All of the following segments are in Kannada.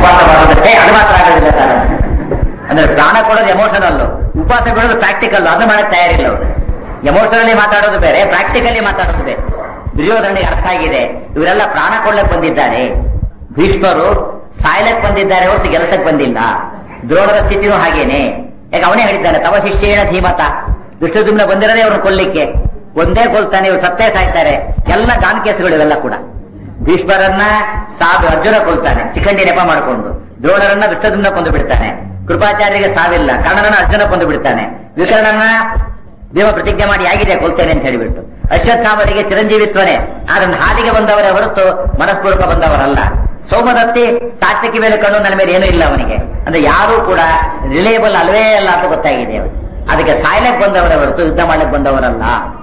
ಉಪವಾಸ ಮಾಡೋದಕ್ಕೆ ಅದು ಮಾತ್ರ ಆಗೋದಿಲ್ಲ ಸರ್ ಅಂದ್ರೆ ಪ್ರಾಣ ಕೊಡೋದು ಎಮೋಷನಲ್ ಉಪವಾಸ ಬಿಡೋದು ಪ್ರಾಕ್ಟಿಕಲ್ ಅದು ಮಾಡಕ್ ತಯಾರಿಲ್ಲ ಅವರು ಎಮೋಷನಲಿ ಮಾತಾಡೋದು ಬೇರೆ ಪ್ರಾಕ್ಟಿಕಲಿ ಮಾತಾಡೋದು ಬೇರೆ ದುರ್ಯೋಧನಿಗೆ ಅರ್ಥ ಆಗಿದೆ ಇವರೆಲ್ಲ ಪ್ರಾಣ ಕೊಡ್ಲಕ್ ಬಂದಿದ್ದಾರೆ ಭೀಷ್ಮರು ಸಾಯ್ಲಕ್ ಬಂದಿದ್ದಾರೆ ಹೊರತು ಗೆಲ್ಸಕ್ ಬಂದಿಲ್ಲ ದ್ರೋಣರ ಸ್ಥಿತಿನೂ ಹಾಗೇನೆ ಯಾಕೆ ಅವನೇ ಹೇಳಿದ್ದಾನೆ ತವ ಶಿಷ್ಯೇಣ ಧೀಮತ ದುಷ್ಟದುಮ್ನ ಬಂದಿರೋದೇ ಅವ್ರನ್ನ ಕೊಲ್ಲಿಕ್ಕೆ ಒಂದೇ ಕೊಲ್ತಾನೆ ಇವ್ರು ಸತ್ತೇ ಸಾಯ್ತಾರೆ ಎಲ್ಲ ಗಾನ್ ಕೇಸ್ಗಳು ಇವೆಲ್ಲ ಕೂಡ ಭೀಷ್ಮರನ್ನ ಸಾವು ಅರ್ಜುನ ಕೊಲ್ತಾನೆ ಶಿಖಂಡಿ ನೆಪ ಮಾಡಿಕೊಂಡು ದ್ರೋಣರನ್ನ ದುಷ್ಟದುಮ್ನ ಕೊಂದು ಬಿಡ್ತಾನೆ ಕೃಪಾಚಾರ್ಯರಿಗೆ ಸಾವಿಲ್ಲ ಕರ್ಣನನ್ನ ಅರ್ಜುನ ಕೊಂದು ಬಿಡ್ತಾನೆ ವಿಕರ್ಣನ ದೇವ ಪ್ರತಿಜ್ಞೆ ಮಾಡಿ ಆಗಿದೆ ಕೊಲ್ತೇನೆ ಅಂತ ಹೇಳಿಬಿಟ್ಟು ಅಶ್ವತ್ಥಾಮರಿಗೆ ಚಿರಂಜೀವಿತ್ವನೇ ಆದ್ರೆ ಹಾಲಿಗೆ ಬಂದವರೇ ಹೊರತು ಮನಸ್ಪೂರ್ವಕ ಬಂದವರಲ್ಲ ಸೋಮದತ್ತಿ ಸಾತ್ವಿಕ ಮೇಲೆ ಕಣ್ಣು ನನ್ನ ಮೇಲೆ ಏನೂ ಇಲ್ಲ ಅವನಿಗೆ ಅಂದ್ರೆ ಯಾರೂ ಕೂಡ ರಿಲೇಬಲ್ ಅಲ್ವೇ ಅಲ್ಲ ಅಂತ ಗೊತ್ತಾಗಿದೆ ಅವನಿಗೆ. ಅದಕ್ಕೆ ಸಾಯ್ಲಕ್ ಬಂದವರೇ ಹೊರತು ಯುದ್ಧ ಮಾಡ್ಲಿಕ್ಕೆ ಬಂದವರಲ್ಲ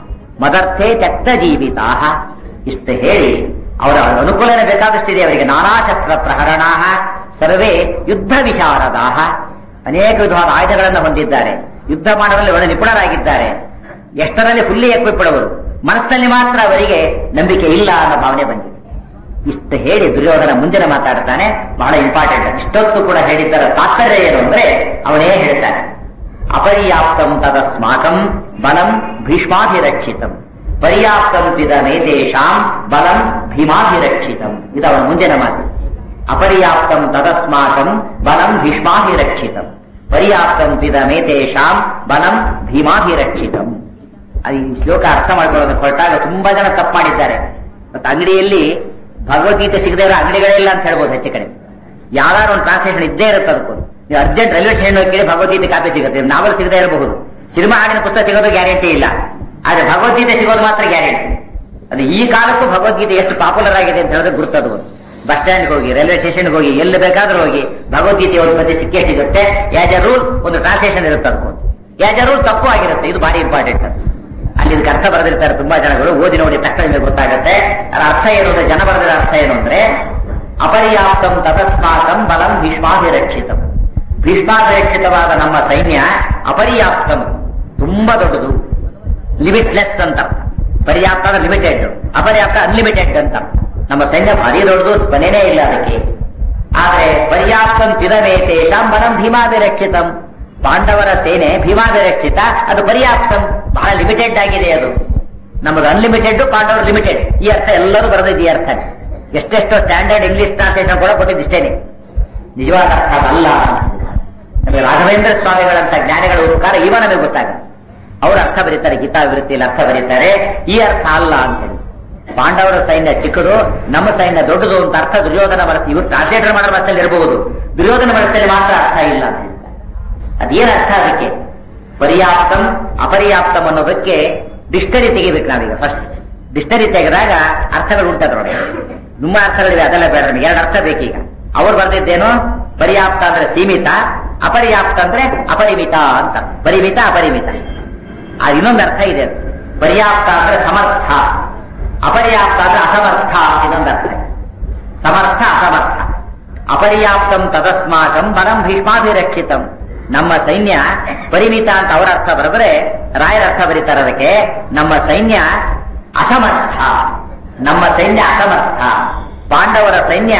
ಮದರ್ಥೇ ತ್ಯಕ್ತ ಜೀವಿತಾಹ ಇಷ್ಟು ಹೇಳಿ ಅವರ ಅನುಕೂಲನೇ ಬೇಕಾದಷ್ಟಿದೆ ಅವರಿಗೆ ನಾನಾ ಶಸ್ತ್ರ ಪ್ರಹರಣಾಹ ಸರ್ವೇ ಯುದ್ಧ ವಿಶಾರದಾಹ ಅನೇಕ ವಿಧವಾದ ಆಯುಧಗಳನ್ನು ಹೊಂದಿದ್ದಾರೆ ಯುದ್ಧ ಮಾಡುವಲ್ಲಿ ಒಳ್ಳೆ ನಿಪುಣರಾಗಿದ್ದಾರೆ ಎಷ್ಟರಲ್ಲಿ ಫುಲ್ಲಿ ಎಕ್ವಿಪ್ಪಡವರು ಮನಸ್ಸಿನಲ್ಲಿ ಮಾತ್ರ ಅವರಿಗೆ ನಂಬಿಕೆ ಇಲ್ಲ ಅನ್ನೋ ಭಾವನೆ ಬಂದಿದೆ ಇಷ್ಟು ಹೇಳಿ ದುರ್ಯೋಧನ ಮುಂದಿನ ಮಾತಾಡ್ತಾನೆ ಬಹಳ ಇಂಪಾರ್ಟೆಂಟ್ ಇಷ್ಟೊತ್ತು ಕೂಡ ಹೇಳಿದ್ದರ ತಾತ್ಪರ್ಯ ಏನು ಅಂದ್ರೆ ಅವನೇ ಹೇಳ್ತಾನೆ ಅಪರ್ಯಾಪ್ತಂ ತದಸ್ಮಾಕಂ ಬಲಂ ಭೀಷ್ಮಾಭಿರಕ್ಷಿತಂ ಪರ್ಯಾಪ್ತಂ ಪಿದಮೇತೇಷಾಂ ಬಲಂ ಭೀಮಾಭಿರಕ್ಷಿತಂ ಇದು ಅವನ ಮುಂದಿನ ಮಾತು ಅಪರ್ಯಾಪ್ತಂ ತದಸ್ಮಾಕಂ ಬಲಂ ಭೀಷ್ಮಾಭಿರಕ್ಷಿತಂ ಪರ್ಯಾಪ್ತಂ ಪಿದಮೇತೇಷಾಂ ಬಲಂ ಭೀಮಾಭಿರಕ್ಷಿತಂ ಅದು ಈ ಶ್ಲೋಕ ಅರ್ಥ ಮಾಡ್ಕೊಳ್ಳೋದು ಹೊರಟಾಗ ತುಂಬಾ ಜನ ತಪ್ಪು ಮಾಡಿದ್ದಾರೆ ಮತ್ತೆ ಅಂಗಡಿಯಲ್ಲಿ ಭಗವದ್ಗೀತೆ ಸಿಗದೇ ಇರೋ ಅಂಗಡಿಗಳೇ ಇಲ್ಲ ಅಂತ ಹೇಳ್ಬೋದು ಹೆಚ್ಚು ಕಡೆ ಯಾವ್ದಾದ್ರು ಒಂದು ಟ್ರಾನ್ಸ್ಲೇಷನ್ ಇದ್ದೇ ಇರುತ್ತೆ ಅದಕ್ಕೂ ನೀವು ಅರ್ಜೆಂಟ್ ರೈಲ್ವೆ ಸ್ಟೇಷನ್ ಹೋಗಿ ಕೇಳಿ ಭಗವದ್ಗೀತೆ ಕಾಪಿ ಸಿಗುತ್ತೆ ನಾವಲ್ ಸಿಗದೇ ಇರಬಹುದು ಸಿನಿಮಾ ಹಾಡಿನ ಪುಸ್ತಕ ಸಿಗೋದು ಗ್ಯಾರಂಟಿ ಇಲ್ಲ ಆದ್ರೆ ಭಗವದ್ಗೀತೆ ಸಿಗೋದು ಮಾತ್ರ ಗ್ಯಾರಂಟಿ ಅದು ಈ ಕಾಲಕ್ಕೂ ಭಗವದ್ಗೀತೆ ಎಷ್ಟು ಪಾಪ್ಯುಲರ್ ಆಗಿದೆ ಅಂತ ಹೇಳಿದ್ರೆ ಗುರುತದು ಬಸ್ ಸ್ಟ್ಯಾಂಡ್ ಹೋಗಿ ರೈಲ್ವೆ ಸ್ಟೇಷನ್ ಹೋಗಿ ಎಲ್ಲಿ ಬೇಕಾದ್ರೂ ಹೋಗಿ ಭಗವದ್ಗೀತೆ ಒಂದು ಪದ್ಯ ಸಿಕ್ಕೇ ಸಿಗುತ್ತೆ ಯಾಸ್ ಎ ರೂಲ್ ಒಂದು ಟ್ರಾನ್ಸ್ಲೇಷನ್ ಇರುತ್ತೆ ಅನ್ಕೊಂಡು ಯಾಸ್ ಎ ರೂಲ್ ತಪ್ಪು ಆಗಿರುತ್ತೆ ಇದು ಭಾರಿ ಇಂಪಾರ್ಟೆಂಟ್ ಅಲ್ಲಿ ಇದಕ್ಕೆ ಅರ್ಥ ಬರೆದಿರ್ತಾರೆ ತುಂಬಾ ಜನಗಳು ಓದಿ ನೋಡಿ ತಕ್ಷಣ ನಿಮಗೆ ಗೊತ್ತಾಗುತ್ತೆ ಅದರ ಅರ್ಥ ಏನು ಅಂದ್ರೆ ಜನ ಬರೆದಿರೋ ಅರ್ಥ ಏನು ಅಂದ್ರೆ ಅಪರ್ಯಾಪ್ತಂ ತತಸ್ಮಾಕಂ ಬಲಂ ಭೀಷ್ಮಾಭಿರಕ್ಷಿತಂ ಭೀಷ್ಮಾಭಿರಕ್ಷಿತವಾದ ನಮ್ಮ ಸೈನ್ಯ ಅಪರ್ಯಾಪ್ತಂ ತುಂಬಾ ದೊಡ್ಡದು ಲಿಮಿಟ್ಲೆಸ್ ಅಂತ ಪರ್ಯಾಪ್ತ ಅಂದ್ರೆ ಲಿಮಿಟೆಡ್ ಅಪರ್ಯಾಪ್ತ ಅನ್ಲಿಮಿಟೆಡ್ ಅಂತ ನಮ್ಮ ಸೈನ್ಯ ಭಾರಿ ದೊಡ್ಡದು ಕೊನೆನೇ ಇಲ್ಲ ಅದಕ್ಕೆ ಆದ್ರೆ ಪರ್ಯಾಪ್ತಂ ಪಿರಮೇತೇಷಾಂ ಬಲಂ ಭೀಮಾಭಿರಕ್ಷಿತಂ ಪಾಂಡವರ ಸೇನೆ ಭೀಮಾಭಿರಕ್ಷಿತ ಅದು ಪರ್ಯಾಪ್ತಂ ಬಹಳ ಲಿಮಿಟೆಡ್ ಆಗಿದೆ ಅದು ನಮ್ಮದು ಅನ್ಲಿಮಿಟೆಡ್ ಪಾಂಡವರು ಲಿಮಿಟೆಡ್ ಈ ಅರ್ಥ ಎಲ್ಲರೂ ಬರೆದಿದ್ದು ಈ ಅರ್ಥ ಎಷ್ಟೆಷ್ಟೋ ಸ್ಟ್ಯಾಂಡರ್ಡ್ ಇಂಗ್ಲಿಷ್ ಟ್ರಾನ್ಸ್ಲೇಷನ್ ಕೂಡ ಕೊಟ್ಟಿದ್ದಿಷ್ಟೇನೆ ನಿಜವಾದ ಅರ್ಥ ಅದಲ್ಲ ನಮಗೆ ರಾಘವೇಂದ್ರ ಸ್ವಾಮಿಗಳಂತ ಜ್ಞಾನಿಗಳು ಉಪಕಾರ ಇವ ನಮಗೆ ಗೊತ್ತಾಗುತ್ತೆ ಅವರು ಅರ್ಥ ಬರೀತಾರೆ ಗೀತಾ ವಿವೃತ್ತಿಯಲ್ಲಿ ಅರ್ಥ ಬರೀತಾರೆ ಈ ಅರ್ಥ ಅಲ್ಲ ಅಂತೇಳಿ ಪಾಂಡವರ ಸೈನ್ಯ ಚಿಕ್ಕದು ನಮ್ಮ ಸೈನ್ಯ ದೊಡ್ಡದು ಅಂತ ಅರ್ಥ ದುರ್ಯೋಧನ ಮನಸ್ಸು ಇವರು ಟ್ರಾನ್ಸ್ಲೇಟರ್ ಮಾಡೋ ಮನಸ್ಸಲ್ಲಿ ಇರಬಹುದು ದುರ್ಯೋಧನ ಮನಸ್ಸಲ್ಲಿ ಮಾತ್ರ ಅರ್ಥ ಇಲ್ಲ ಅಂತ ಹೇಳ್ತಾರೆ ಅದೇನ್ ಅರ್ಥ ಅದಕ್ಕೆ ಪರ್ಯಾಪ್ತಂ ಅಪರ್ಯಾಪ್ತಂ ಅನ್ನೋದಕ್ಕೆ ಡಿಕ್ಷನರಿ ತೆಗಿಬೇಕು ನಾವೀಗ ಫಸ್ಟ್ ಡಿಕ್ಷನರಿ ತೆಗೆದಾಗ ಅರ್ಥಗಳು ಉಂಟದ್ರೊಳಗೆ ನಿಮ್ಮ ಅರ್ಥಗಳಿವೆ ಅದೆಲ್ಲ ಬೇಡ ನಮಗೆ ಎರಡು ಅರ್ಥ ಬೇಕೀಗ ಅವ್ರು ಬರ್ದಿದ್ದೇನು ಪರ್ಯಾಪ್ತ ಅಂದ್ರೆ ಸೀಮಿತ ಅಪರ್ಯಾಪ್ತ ಅಂದ್ರೆ ಅಪರಿಮಿತ ಅಂತ ಪರಿಮಿತ ಅಪರಿಮಿತ ಆ ಇನ್ನೊಂದು ಅರ್ಥ ಇದೆ ಅದು. ಪರ್ಯಾಪ್ತ ಅಂದ್ರೆ ಸಮರ್ಥ ಅಪರ್ಯಾಪ್ತ ಅಂದ್ರೆ ಅಸಮರ್ಥ ಇನ್ನೊಂದು ಅರ್ಥ ಇದೆ. ಸಮರ್ಥ ಅಸಮರ್ಥ ಅಪರ್ಯಾಪ್ತಂ ತದಸ್ಮಾಕಂ ಬಲಂ ಭೀಷ್ಮಾಭಿರಕ್ಷಿತಂ ನಮ್ಮ ಸೈನ್ಯ ಪರಿಮಿತ ಅಂತ ಅವರ ಅರ್ಥ ಬರೆದ್ರೆ ರಾಯರ ಅರ್ಥ ಬರೀತಾರೆ ಅದಕ್ಕೆ ನಮ್ಮ ಸೈನ್ಯ ಅಸಮರ್ಥ ನಮ್ಮ ಸೈನ್ಯ ಅಸಮರ್ಥ ಪಾಂಡವರ ಸೈನ್ಯ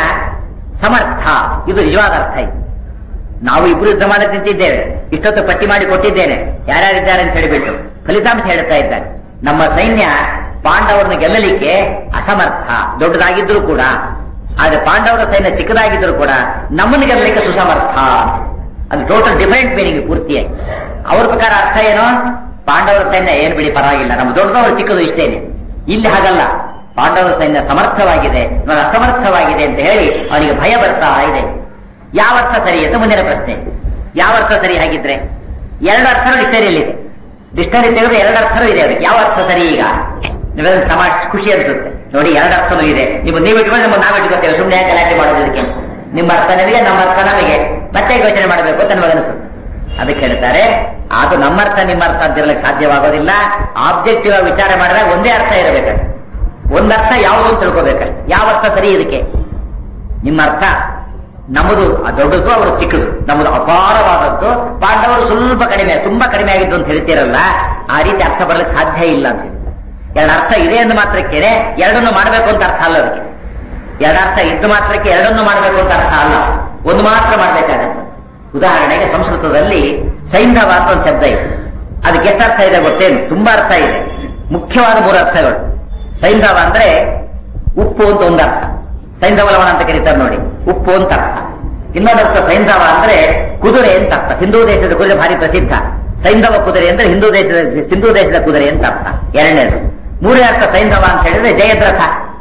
ಸಮರ್ಥ ಇದು ನಿಜವಾದ ಅರ್ಥ ಇದು ನಾವು ಇಬ್ರು ಯುದ್ಧ ಮಾಡಕ್ ನಿಂತಿದ್ದೇವೆ ಇಷ್ಟೊತ್ತು ಪಟ್ಟಿ ಮಾಡಿ ಕೊಟ್ಟಿದ್ದೇನೆ ಯಾರ್ಯಾರಿದ್ದಾರೆ ಅಂತ ಹೇಳಿಬಿಟ್ಟು ಫಲಿತಾಂಶ ಹೇಳ್ತಾ ಇದ್ದಾರೆ ನಮ್ಮ ಸೈನ್ಯ ಪಾಂಡವರನ್ನು ಗೆಲ್ಲಲಿಕ್ಕೆ ಅಸಮರ್ಥ ದೊಡ್ಡದಾಗಿದ್ರು ಕೂಡ ಆದ್ರೆ ಪಾಂಡವರ ಸೈನ್ಯ ಚಿಕ್ಕದಾಗಿದ್ರು ಕೂಡ ನಮ್ಮನ್ನು ಗೆಲ್ಲಲಿಕ್ಕೆ ಸುಸಮರ್ಥ ಅದು ಟೋಟಲ್ ಡಿಫರೆಂಟ್ ಮೀನಿಂಗ್ ಪೂರ್ತಿಯಾಗಿ ಅವ್ರ ಪ್ರಕಾರ ಅರ್ಥ ಏನೋ ಪಾಂಡವರ ಸೈನ್ಯ ಏನ್ ಬಿಡಿ ಪರವಾಗಿಲ್ಲ ನಮ್ಮ ದೊಡ್ಡದವರು ಚಿಕ್ಕದು ಇಷ್ಟೇನೆ ಇಲ್ಲಿ ಹಾಗಲ್ಲ ಪಾಂಡವರ ಸೈನ್ಯ ಸಮರ್ಥವಾಗಿದೆ ಇವಾಗ ಅಸಮರ್ಥವಾಗಿದೆ ಅಂತ ಹೇಳಿ ಅವನಿಗೆ ಭಯ ಬರ್ತಾ ಇದೆ ಯಾವ ಅರ್ಥ ಸರಿ ಅಂತ ಮುಂದಿನ ಪ್ರಶ್ನೆ ಯಾವ ಅರ್ಥ ಸರಿ ಹಾಗಿದ್ರೆ ಎರಡು ಅರ್ಥಗಳು ಡಿಕ್ಷನರಿಯಲ್ಲಿದೆ ಡಿಕ್ಷನರಿ ತೆಗೆದು ಎರಡು ಅರ್ಥನೂ ಇದೆ ಅದಕ್ಕೆ ಯಾವ ಅರ್ಥ ಸರಿ ಈಗ ನೀವೆಲ್ಲ ಸಮಾಜ ಖುಷಿ ಅನ್ಸುತ್ತೆ ನೋಡಿ ಎರಡು ಅರ್ಥನೂ ಇದೆ ನೀವು ನೀವು ಇಟ್ಕೊಂಡು ನಮ್ಮ ನಾವು ಇಟ್ಕೋತೇವೆ ಸುಮ್ಮನೆ ಯಾಕೆ ಗಲಾಟೆ ಮಾಡೋದಕ್ಕೆ ನಿಮ್ಮ ಅರ್ಥ ನಮಗೆ ನಮ್ಮ ಅರ್ಥ ನಮಗೆ ಮತ್ತೆ ಯೋಚನೆ ಮಾಡಬೇಕು ಅಂತ ನಮಗನಿಸುತ್ತೆ ಅದಕ್ಕೆ ಹೇಳ್ತಾರೆ ಅದು ನಮ್ಮ ಅರ್ಥ ನಿಮ್ಮ ಅರ್ಥ ಅಂತ ಇರಲಿಕ್ಕೆ ಸಾಧ್ಯವಾಗೋದಿಲ್ಲ ಆಬ್ಜೆಕ್ಟಿವ್ ಆಗಿ ವಿಚಾರ ಮಾಡಿದಾಗ ಒಂದೇ ಅರ್ಥ ಇರಬೇಕು ಒಂದರ್ಥ ಯಾವುದು ಅಂತ ತಿಳ್ಕೋಬೇಕಲ್ಲ ಯಾವ ಅರ್ಥ ಸರಿ ಇದಕ್ಕೆ ನಿಮ್ಮ ಅರ್ಥ ನಮ್ಮದು ಆ ದೊಡ್ಡದು ಅವರು ಚಿಕ್ಕದು ನಮ್ಮದು ಅಪಾರವಾದದ್ದು ಪಾಂಡವರು ಸ್ವಲ್ಪ ಕಡಿಮೆ ತುಂಬಾ ಕಡಿಮೆ ಆಗಿದ್ದು ಅಂತ ಹೇಳ್ತೀರಲ್ಲ ಆ ರೀತಿ ಅರ್ಥ ಬರ್ಲಿಕ್ಕೆ ಸಾಧ್ಯ ಇಲ್ಲ ಅಂತ ಹೇಳ್ತಾರೆ. ಎರಡು ಅರ್ಥ ಇದೆ ಎಂದು ಮಾತ್ರಕ್ಕೆ ಎರಡನ್ನು ಮಾಡಬೇಕು ಅಂತ ಅರ್ಥ ಅಲ್ಲ ಅದಕ್ಕೆ ಎರಡು ಅರ್ಥ ಇದ್ದು ಮಾತ್ರಕ್ಕೆ ಎರಡನ್ನು ಮಾಡಬೇಕು ಅಂತ ಅರ್ಥ ಅಲ್ಲ ಒಂದು ಮಾತ್ರ ಮಾಡ್ಬೇಕಾಗತ್ತೆ ಉದಾಹರಣೆಗೆ ಸಂಸ್ಕೃತದಲ್ಲಿ ಸೈಂಧವ ಅಂತ ಒಂದು ಶಬ್ದ ಇದೆ ಅದಕ್ಕೆ ಎಷ್ಟು ಅರ್ಥ ಇದೆ ಗೊತ್ತೇನು ತುಂಬಾ ಅರ್ಥ ಇದೆ ಮುಖ್ಯವಾದ ಮೂರು ಅರ್ಥಗಳು ಸೈಂಧವ ಅಂದ್ರೆ ಉಪ್ಪು ಅಂತ ಒಂದು ಅರ್ಥ ಸೈಂಧವ ಲವಣ ಅಂತ ಕರೀತಾರೆ ನೋಡಿ ಉಪ್ಪು ಅಂತ ಅರ್ಥ ಇನ್ನೊಂದು ಅರ್ಥ ಸೈಂಧವ ಅಂದ್ರೆ ಕುದುರೆ ಅಂತ ಅರ್ಥ ಹಿಂದೂ ದೇಶದ ಕುದುರೆ ಭಾರಿ ಪ್ರಸಿದ್ಧ ಸೈಂಧವ ಕುದುರೆ ಅಂದ್ರೆ ಹಿಂದೂ ದೇಶದ ಹಿಂದೂ ದೇಶದ ಕುದುರೆ ಅಂತ ಅರ್ಥ ಎರಡನೇದು ಮೂರನೇ ಅರ್ಥ ಸೈಂಧವ ಅಂತ ಹೇಳಿದ್ರೆ ಜಯದ್ರಥ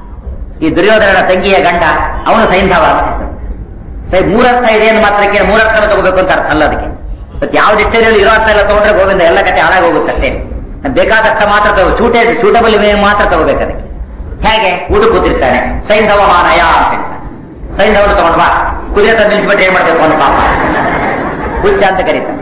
ಈ ದುರ್ಯೋಧನನ ತಂಗಿಯ ಗಂಡ ಅವನು ಸೈಂಧವ ಅಂತ ಹೆಸರು ಸೈ ಮೂರರ್ಥ ಇದೆ ಅಂತ ಮಾತ್ರಕ್ಕೆ ಮೂರರ್ಥ ತಗೋಬೇಕು ಅಂತ ಅರ್ಥ ಅಲ್ಲ ಅದಕ್ಕೆ ಮತ್ತೆ ಯಾವ ಡಿಕ್ಷನರಿ ಇರೋ ಅರ್ಥ ಎಲ್ಲ ತಗೊಂಡ್ರೆ ಗೋವಿಂದ ಎಲ್ಲ ಕತೆ ಹಾಳಾಗಿ ಹೋಗುತ್ತಷ್ಟೇ ಬೇಕಾದರ್ಥ ಮಾತ್ರ ತಗೋ ಚೂಟೆ ಚೂಟಬಲ್ ಮಾತ್ರ ತಗೋಬೇಕು ಅದಕ್ಕೆ ಹೇಗೆ ಊಟ ಕೂತಿರ್ತಾನೆ ಸೈಂಧವ ಮಾನಯ ಅಂತ ಹೇಳ್ತಾನೆ ಸೈಂಧವನು ತಗೊಂಡ್ ಬಾ ಕುದುರೆ ತಂದು ನಿಲ್ಲಿಸ್ಬಿಟ್ಟು ಏನ್ ಮಾಡ್ಬೇಕು ಅವನು ಪಾಪ ಹುಚ್ಚ ಅಂತ ಕರೀತಾನೆ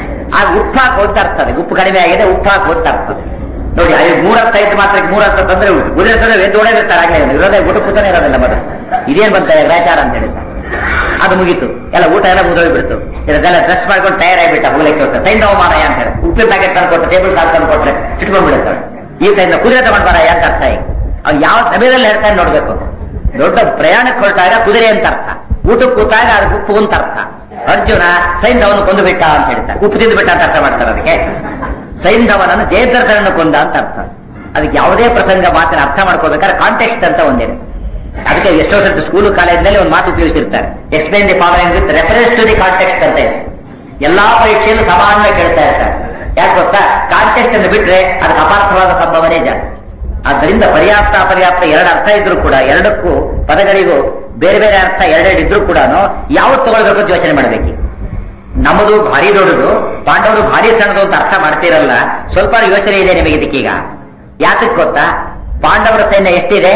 ಆ ಉಪ್ಪು ಹಾಕಿ ಅಂತ ಅರ್ಥ ಅದಕ್ಕೆ ಉಪ್ಪು ಕಡಿಮೆ ಆಗಿದೆ ಉಪ್ಪು ಹಾಕಿ ಅಂತ ಅರ್ಥ ನೋಡಿ ಐದು ಮೂರರ್ಥ ಐದು ಮಾತ್ರ ಮೂರರ್ಥ ತಂದ್ರೆ ಉಂಟು ಕುದುರೆ ತಂದ್ರೆ ಎದ್ದು ಓಡೋದಿರ್ತಾರೆ ಆಗಲೇ ಇರೋದೇ ಊಟ ಕೂತಾನೆ ಇರೋದಿಲ್ಲ ಮೊದಲು ಇದೇನ್ ಬಂತಾರೆ ಗ್ರಾಚಾರ ಅಂತ ಹೇಳಿದ್ದ ಅದು ಮುಗೀತು ಎಲ್ಲ ಊಟ ಎಲ್ಲ ಮುಗಿದೋಗ್ಬಿಡ್ತು ಇದೆಲ್ಲ ಡ್ರೆಸ್ ಮಾಡ್ಕೊಂಡು ತಯಾರಾಗ್ಬಿಟ್ಟ ಹೋಗ್ಲಿಕ್ಕೆ ಹೋಗ್ತಾರೆ ಸೈಂಧವ ಮಾನಯ ಅಂತ ಹೇಳಿ ಉಪ್ಪಿನ ಪ್ಯಾಕೆಟ್ ತಂದು ಕೊಟ್ಟು ಟೇಬಲ್ ಸಾಲ್ ತಂದು ಕೊಟ್ರೆ ಇಟ್ಕೊಂಡ್ಬಿಡುತ್ತಾರೆ ಈ ಸೈಂದ ಕುದುರೆ ತಗೊಂಡ್ಬಾರ ಅಂತ ಅರ್ಥ ಈಗ ಅವ್ನು ಯಾವ ಸಮಯದಲ್ಲಿ ಹೇಳ್ತಾನೆ ನೋಡ್ಬೇಕು ದೊಡ್ಡ ಪ್ರಯಾಣಕ್ಕೆ ಹೊರಟಾಗ ಕುದುರೆ ಅಂತ ಅರ್ಥ ಊಟಕ್ಕೆ ಕೂತಾಗ ಅದಕ್ಕೆ ಉಪ್ಪು ಅಂತ ಅರ್ಥ ಅರ್ಜುನ ಸೈಂಧವನು ಕೊಂದು ಬಿಟ್ಟ ಅಂತ ಹೇಳ್ತಾರೆ ಉಪ್ಪು ತಿಂದು ಬಿಟ್ಟ ಅಂತ ಅರ್ಥ ಮಾಡ್ತಾರೆ ಅದಕ್ಕೆ ಸೈಂಧವನನ್ನು ಜಯದ್ರಥನನ್ನು ಕೊಂದ ಅಂತ ಅರ್ಥ ಅದಕ್ಕೆ ಯಾವುದೇ ಪ್ರಸಂಗ ಮಾತಿನ ಅರ್ಥ ಮಾಡ್ಕೋಬೇಕಾದ್ರೆ ಕಾಂಟೆಕ್ಸ್ಟ್ ಅಂತ ಒಂದಿದೆ ಅದಕ್ಕೆ ಎಷ್ಟೋ ಸರ್ತಿ ಸ್ಕೂಲು ಕಾಲೇಜಿನಲ್ಲಿ ಒಂದು ಮಾತು ಉಪಯೋಗಿಸಿರ್ತಾರೆ explain the following with reference to the context ಅಂತ ಇದೆ ಎಲ್ಲಾ ಪರೀಕ್ಷೆಯಲ್ಲೂ ಸಮಾನವಾಗಿ ಕೇಳ್ತಾ ಇರ್ತಾರೆ ಯಾಕೆ ಗೊತ್ತಾ ಕಾಂಟೆಕ್ಸ್ಟ್ ಅನ್ನು ಬಿಟ್ರೆ ಅದಕ್ಕೆ ಅಪಾರ್ಥವಾದ ಸಂಭವನೆ ಜಾಸ್ತಿ ಆದ್ದರಿಂದ ಪರ್ಯಾಪ್ತ ಅಪರ್ಯಾಪ್ತ ಎರಡು ಅರ್ಥ ಇದ್ರೂ ಕೂಡ ಎರಡಕ್ಕೂ ಪದಗಳಿಗೂ ಬೇರೆ ಬೇರೆ ಅರ್ಥ ಎರಡೆರಡು ಇದ್ರೂ ಕೂಡ ಯಾವತ್ತು ತಗೊಳ್ಬೇಕು ಅಂತ ಯೋಚನೆ ಮಾಡಬೇಕು ನಮ್ಮದು ಭಾರಿ ದೊಡ್ಡದು ಪಾಂಡವರು ಭಾರಿ ಸಣ್ಣದು ಅಂತ ಅರ್ಥ ಮಾಡ್ತಿರಲ್ಲ ಸ್ವಲ್ಪ ಯೋಚನೆ ಇದೆ ನಿಮಗೆ ಇದಕ್ಕೀಗ ಯಾತಕ್ ಗೊತ್ತಾ ಪಾಂಡವರ ಸೈನ್ಯ ಎಷ್ಟಿದೆ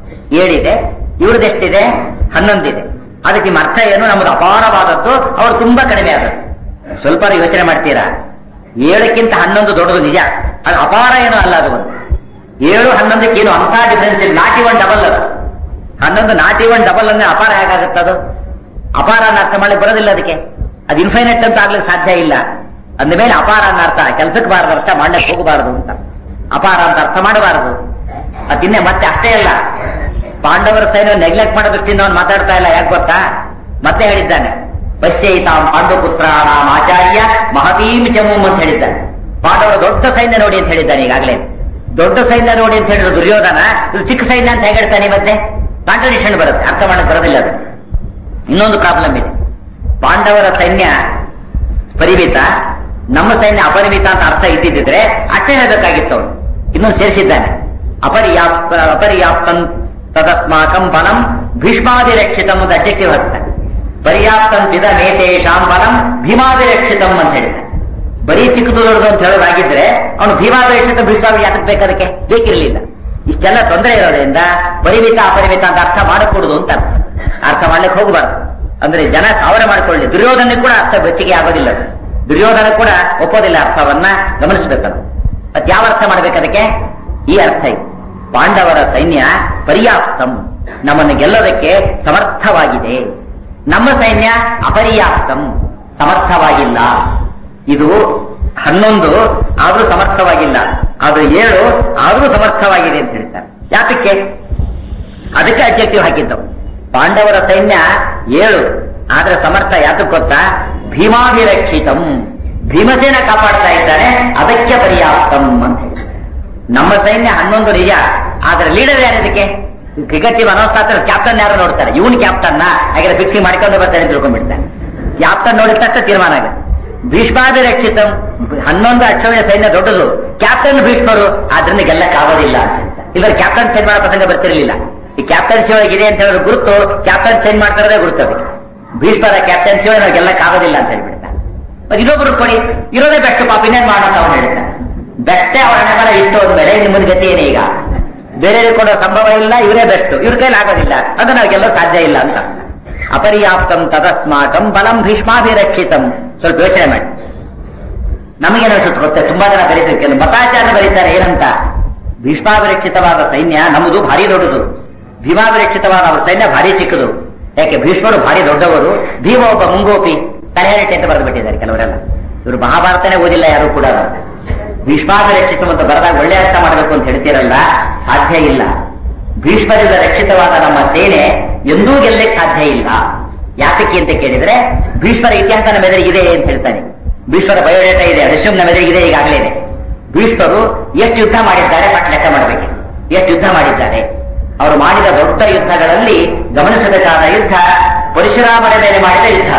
ಏಳಿದೆ ಇವ್ರದ್ದು ಎಷ್ಟಿದೆ ಹನ್ನೊಂದಿದೆ ಅದಕ್ಕೆ ನಿಮ್ಮ ಅರ್ಥ ಏನು ನಮ್ಮದು ಅಪಾರವಾದದ್ದು ಅವರು ತುಂಬಾ ಕಡಿಮೆ ಆದದ್ದು ಸ್ವಲ್ಪ ಯೋಚನೆ ಮಾಡ್ತೀರಾ ಏಳಕ್ಕಿಂತ ಹನ್ನೊಂದು ದೊಡ್ಡದು ನಿಜ ಅದು ಅಪಾರ ಏನೂ ಅಲ್ಲ ಅದು ಒಂದು ಏಳು ಹನ್ನೊಂದಕ್ಕೆ ಏನು ಅಂತ ಡಿಫರೆನ್ಸ್ ಇಲ್ಲ ನಾಟಿ ಒನ್ ಡಬಲ್ ಅದು ಹನ್ನೊಂದು ನಾಟಿ ಒನ್ ಡಬಲ್ ಅಂದ್ರೆ ಅಪಾರ ಹೇಗಾಗುತ್ತೆ ಅದು ಅಪಾರ ಅನ್ನ ಅರ್ಥ ಮಾಡ್ಲಿಕ್ಕೆ ಬರೋದಿಲ್ಲ ಅದಕ್ಕೆ ಅದು ಇನ್ಫೈನೆಟ್ ಅಂತ ಆಗ್ಲಿಕ್ಕೆ ಸಾಧ್ಯ ಇಲ್ಲ ಅಂದಮೇಲೆ ಅಪಾರ ಅನ್ನ ಅರ್ಥ ಕೆಲ್ಸಕ್ಕೆ ಬಾರದು ಅರ್ಥ ಮಾಡ್ಲಿಕ್ಕೆ ಹೋಗಬಾರದು ಅಂತ ಅಪಾರ ಅಂತ ಅರ್ಥ ಮಾಡಬಾರದು ಅದಿನ್ನೇ ಮತ್ತೆ ಅಷ್ಟೇ ಅಲ್ಲ ಪಾಂಡವರ ಸೈನ್ಯ ನೆಗ್ಲೆಕ್ಟ್ ಮಾಡೋ ದೃಷ್ಟಿಯಿಂದ ಅವನು ಮಾತಾಡ್ತಾ ಇಲ್ಲ ಯಾಕೆ ಗೊತ್ತಾ ಮತ್ತೆ ಹೇಳಿದ್ದಾನೆ ಪಶ್ಯೈತಾಂ ಪಾಂಡುಪುತ್ರಾಣಾಂ ಆಚಾರ್ಯ ಮಹತೀಂ ಚಮೂಮ್ ಅಂತ ಹೇಳಿದ್ದಾನೆ ಪಾಂಡವರ ದೊಡ್ಡ ಸೈನ್ಯ ನೋಡಿ ಅಂತ ಹೇಳಿದ್ದಾನೆ ಈಗಾಗಲೇ ದೊಡ್ಡ ಸೈನ್ಯ ನೋಡಿ ಅಂತ ಹೇಳಿದ್ರು ದುರ್ಯೋಧನ ಇದು ಚಿಕ್ಕ ಸೈನ್ಯ ಅಂತ ಹೇಗೆ ಹೇಳ್ತಾನೆ ಮತ್ತೆ ಕಾಂಟ್ರಡಿಕ್ಷನ್ ಬರುತ್ತೆ ಅರ್ಥ ಮಾಡಕ್ ಬರೋದಿಲ್ಲ ಅದು ಇನ್ನೊಂದು ಪ್ರಾಬ್ಲಮ್ ಇದೆ ಪಾಂಡವರ ಸೈನ್ಯ ಪರಿಮಿತ ನಮ್ಮ ಸೈನ್ಯ ಅಪರಿಮಿತ ಅಂತ ಅರ್ಥ ಇದ್ದಿದ್ರೆ ಅಷ್ಟೇ ಹೇಳಬೇಕಾಗಿತ್ತು ಅವನು ಇನ್ನೊಂದು ಸೇರಿಸಿದ್ದಾನೆ ಅಪರ್ಯಾಪ್ತ ಅಪರ್ಯಾಪ್ತಂ ತದಸ್ಮಾಕಂ ಬಲಂ ಭೀಷ್ಮಾದಿರಕ್ಷಿತಂ ಅಂತ ಅಡ್ಜೆಕ್ಟಿವ್ ಹಾಕ್ತಾನೆ ಪರ್ಯಾಪ್ತಂ ತಿದ ನೇತೇಶಾಂ ಬಲಂ ಭೀಮಾದಿರಕ್ಷಿತಂ ಅಂತ ಹೇಳಿದ್ದಾನೆ ಬರೀ ಚಿಕ್ಕದು ದೊಡ್ಡದು ಅಂತ ಹೇಳೋದಾಗಿದ್ರೆ ಅವನು ಭೀಮಾದಿರಕ್ಷಿತ ಭೀಷ್ಮ ಯಾತಕ್ಕೆ ಬೇಕದಕ್ಕೆ ಬೇಕಿರಲಿಲ್ಲ ಇಷ್ಟೆಲ್ಲ ತೊಂದರೆ ಇರೋದ್ರಿಂದ ಪರಿಮಿತ ಅಪರಿಮಿತ ಅಂತ ಅರ್ಥ ಮಾಡಕೂಡುದು ಅಂತ ಅರ್ಥ ಅರ್ಥ ಮಾಡ್ಲಿಕ್ಕೆ ಹೋಗಬಾರ್ದು ಅಂದ್ರೆ ಜನ ಸಾವಿರ ಮಾಡ್ಕೊಳ್ಳಿ ದುರ್ಯೋಧನ ಕೂಡ ಅರ್ಥ ಬೆಚ್ಚಿಗೆ ಆಗೋದಿಲ್ಲ ಅದು. ದುರ್ಯೋಧನ ಕೂಡ ಒಪ್ಪೋದಿಲ್ಲ ಅರ್ಥವನ್ನ ಗಮನಿಸಬೇಕದು ಮತ್ ಯಾವ ಅರ್ಥ ಮಾಡ್ಬೇಕು ಅದಕ್ಕೆ ಈ ಅರ್ಥ ಇದೆ ಪಾಂಡವರ ಸೈನ್ಯ ಪರ್ಯಾಪ್ತಂ ನಮ್ಮನ್ನು ಗೆಲ್ಲೋದಕ್ಕೆ ಸಮರ್ಥವಾಗಿದೆ ನಮ್ಮ ಸೈನ್ಯ ಅಪರ್ಯಾಪ್ತಂ ಸಮರ್ಥವಾಗಿಲ್ಲ ಇದು ಹನ್ನೊಂದು ಆದ್ರೂ ಸಮರ್ಥವಾಗಿಲ್ಲ ಅದು ಏಳು ಆದ್ರೂ ಸಮರ್ಥವಾಗಿದೆ ಅಂತ ಹೇಳ್ತಾರೆ ಯಾತಕ್ಕೆ ಅದಕ್ಕೆ ಅಬ್ಜೆಕ್ಟಿವ್ ಹಾಕಿದ್ದವು ಪಾಂಡವರ ಸೈನ್ಯ ಏಳು ಆದ್ರೆ ಸಮರ್ಥ ಯಾತಕ್ಕೆ ಗೊತ್ತಾ ಭೀಮಾಭಿರಕ್ಷಿತಂ ಭೀಮಸೇನ ಕಾಪಾಡ್ತಾ ಇದ್ದಾನೆ ಅದಕ್ಕೆ ಪರ್ಯಾಪ್ತಂ ಅಂತ ಹೇಳಿ. ನಮ್ಮ ಸೈನ್ಯ ಹನ್ನೊಂದು ನಿಜ ಆದ್ರೆ ಲೀಡರ್ ಯಾರಿದಕ್ಕೆ ಕ್ರಿಕೆಟ್ ಟೀಮ್ ಅನೌನ್ಸ್ ಆಗ್ತಾರೆ ಕ್ಯಾಪ್ಟನ್ ಯಾರು ನೋಡ್ತಾರೆ ಇವನ್ ಕ್ಯಾಪ್ಟನ್ನ ಹಾಗೆ ಫಿಕ್ಸಿಂಗ್ ಮಾಡ್ಕೊಂಡು ಬರ್ತಾನೆ ಅಂತ ತಿಳ್ಕೊಂಡ್ಬಿಡ್ತಾನೆ ಕ್ಯಾಪ್ಟನ್ ನೋಡಿದ ತಕ್ಷಣ ತೀರ್ಮಾನ ಆಗುತ್ತೆ ಭೀಷ್ಮಾಭಿರಕ್ಷಿತಂ ಹನ್ನೊಂದು ಅಕ್ಷರ ಸೈನ್ಯ ದೊಡ್ಡದು ಕ್ಯಾಪ್ಟನ್ ಭೀಷ್ಮರು ಆದ್ರಿಂದ ಗೆಲ್ಲಕ್ಕಾಗೋದಿಲ್ಲ ಅಂತ ಹೇಳ್ತಾರೆ. ಇಲ್ಲದ್ರೆ ಕ್ಯಾಪ್ಟನ್ ಸೈನ್ ಮಾಡೋ ಪ್ರಸಂಗ ಬರ್ತಿರ್ಲಿಲ್ಲ ಈ ಕ್ಯಾಪ್ಟನ್ಸಿ ಒಳಗಿದೆ ಅಂತ ಹೇಳಿದ್ರೆ ಗುರುತು ಕ್ಯಾಪ್ಟನ್ ಸೈನ್ ಮಾಡ್ತಾರದೇ ಗುರುತು ಅದಕ್ಕೆ ಭೀಷ್ಮರ ಕ್ಯಾಪ್ಟನ್ಸಿ ಒಳಗೆ ನಾವು ಗೆಲ್ಲಕ್ಕಾಗೋದಿಲ್ಲ ಅಂತ ಹೇಳ್ಬಿಡ್ತಾರೆ ಮತ್ತೆ ಇನ್ನೊಬ್ರು ಕೊಡಿ ಇರೋದೇ ಬೆಸ್ಟ್ ಪಾಪ ಇನ್ನೇನ್ ಮಾಡೋಣ ಅವನು ಹೇಳ್ತಾನೆ ಬೆಸ್ಟೇ ಅವರ ಹಣೆಬರ ಇಷ್ಟು ಅಂದ್ಮೇಲೆ ಇನ್ನು ಮುಂದೆ ಗತಿ ಏನೇ ಈಗ ಬೇರೆ ಕೊಡೋ ಸಂಭವ ಇಲ್ಲ ಇವರೇ ಬೆಸ್ಟ್ ಇವ್ರ ಕೈಲಿ ಆಗೋದಿಲ್ಲ ಅದು ನಾವು ಗೆಲ್ಲೋ ಸಾಧ್ಯ ಇಲ್ಲ ಅಂತ ಅಪರ್ಯಾಪ್ತಂ ತದಸ್ಮಾಕಂ ಬಲಂ ಭೀಷ್ಮಾಭಿರಕ್ಷಿತಂ ಸ್ವಲ್ಪ ಯೋಚನೆ ಮಾಡಿ ನಮಗೇನು ಅನ್ಸುತ್ತೆ ಗೊತ್ತೇ ತುಂಬಾ ಜನ ಬರೀತಾರೆ ಕೆಲವು ಮತಾಚಾರ ಬರೀತಾರೆ ಏನಂತ ಭೀಷ್ಮಾಭಿರಕ್ಷಿತವಾದ ಸೈನ್ಯ ನಮ್ಮದು ಭಾರಿ ದೊಡ್ಡದು ಭೀಮಾಭಿರಕ್ಷಿತವಾದ ಅವರ ಸೈನ್ಯ ಭಾರಿ ಚಿಕ್ಕದು ಯಾಕೆ ಭೀಷ್ಮರು ಭಾರಿ ದೊಡ್ಡವರು ಭೀಮ ಒಬ್ಬ ಮುಂಗೋಪಿ ತಲೆಹರಟೆ ಅಂತ ಬರೆದು ಬಿಟ್ಟಿದ್ದಾರೆ ಕೆಲವರೆಲ್ಲ ಇವರು ಮಹಾಭಾರತನೇ ಓದಿಲ್ಲ ಯಾರು ಕೂಡ ಭೀಷ್ಮಾಭಿರಕ್ಷಿತ ಅಂತ ಬರೆದಾಗ ಒಳ್ಳೆ ಅರ್ಥ ಮಾಡಬೇಕು ಅಂತ ಹೇಳ್ತೀರಲ್ಲ ಸಾಧ್ಯ ಇಲ್ಲ ಭೀಷ್ಮರಿಂದ ರಕ್ಷಿತವಾದ ನಮ್ಮ ಸೇನೆ ಎಂದೂ ಗೆಲ್ಲಕ್ಕೆ ಸಾಧ್ಯ ಇಲ್ಲ ಯಾತಕ್ಕೆ ಅಂತ ಕೇಳಿದ್ರೆ ಭೀಷ್ಮರ ಇತಿಹಾಸ ನಮ್ಮ ಎದುರಿಗಿದೆ ಅಂತ ಹೇಳ್ತಾನೆ ಭೀಷ್ಮರ ಬಯೋಡೇಟಾ ಇದೆ ರೆಸ್ಯೂಮ್ ನಮ್ಮ ಎದುರಿಗಿದೆ ಈಗಾಗಲೇ ಭೀಷ್ಮರು ಎಷ್ಟು ಯುದ್ಧ ಮಾಡಿದ್ದಾರೆ ಪಟ್ಟ ಲೆಕ್ಕ ಮಾಡಬೇಕು ಎಷ್ಟು ಯುದ್ಧ ಮಾಡಿದ್ದಾರೆ ಅವರು ಮಾಡಿದ ದೊಡ್ಡ ಯುದ್ಧಗಳಲ್ಲಿ ಗಮನಿಸಬೇಕಾದ ಯುದ್ಧ ಪರಶುರಾಮರ ಮೇಲೆ ಮಾಡಿದ ಯುದ್ಧ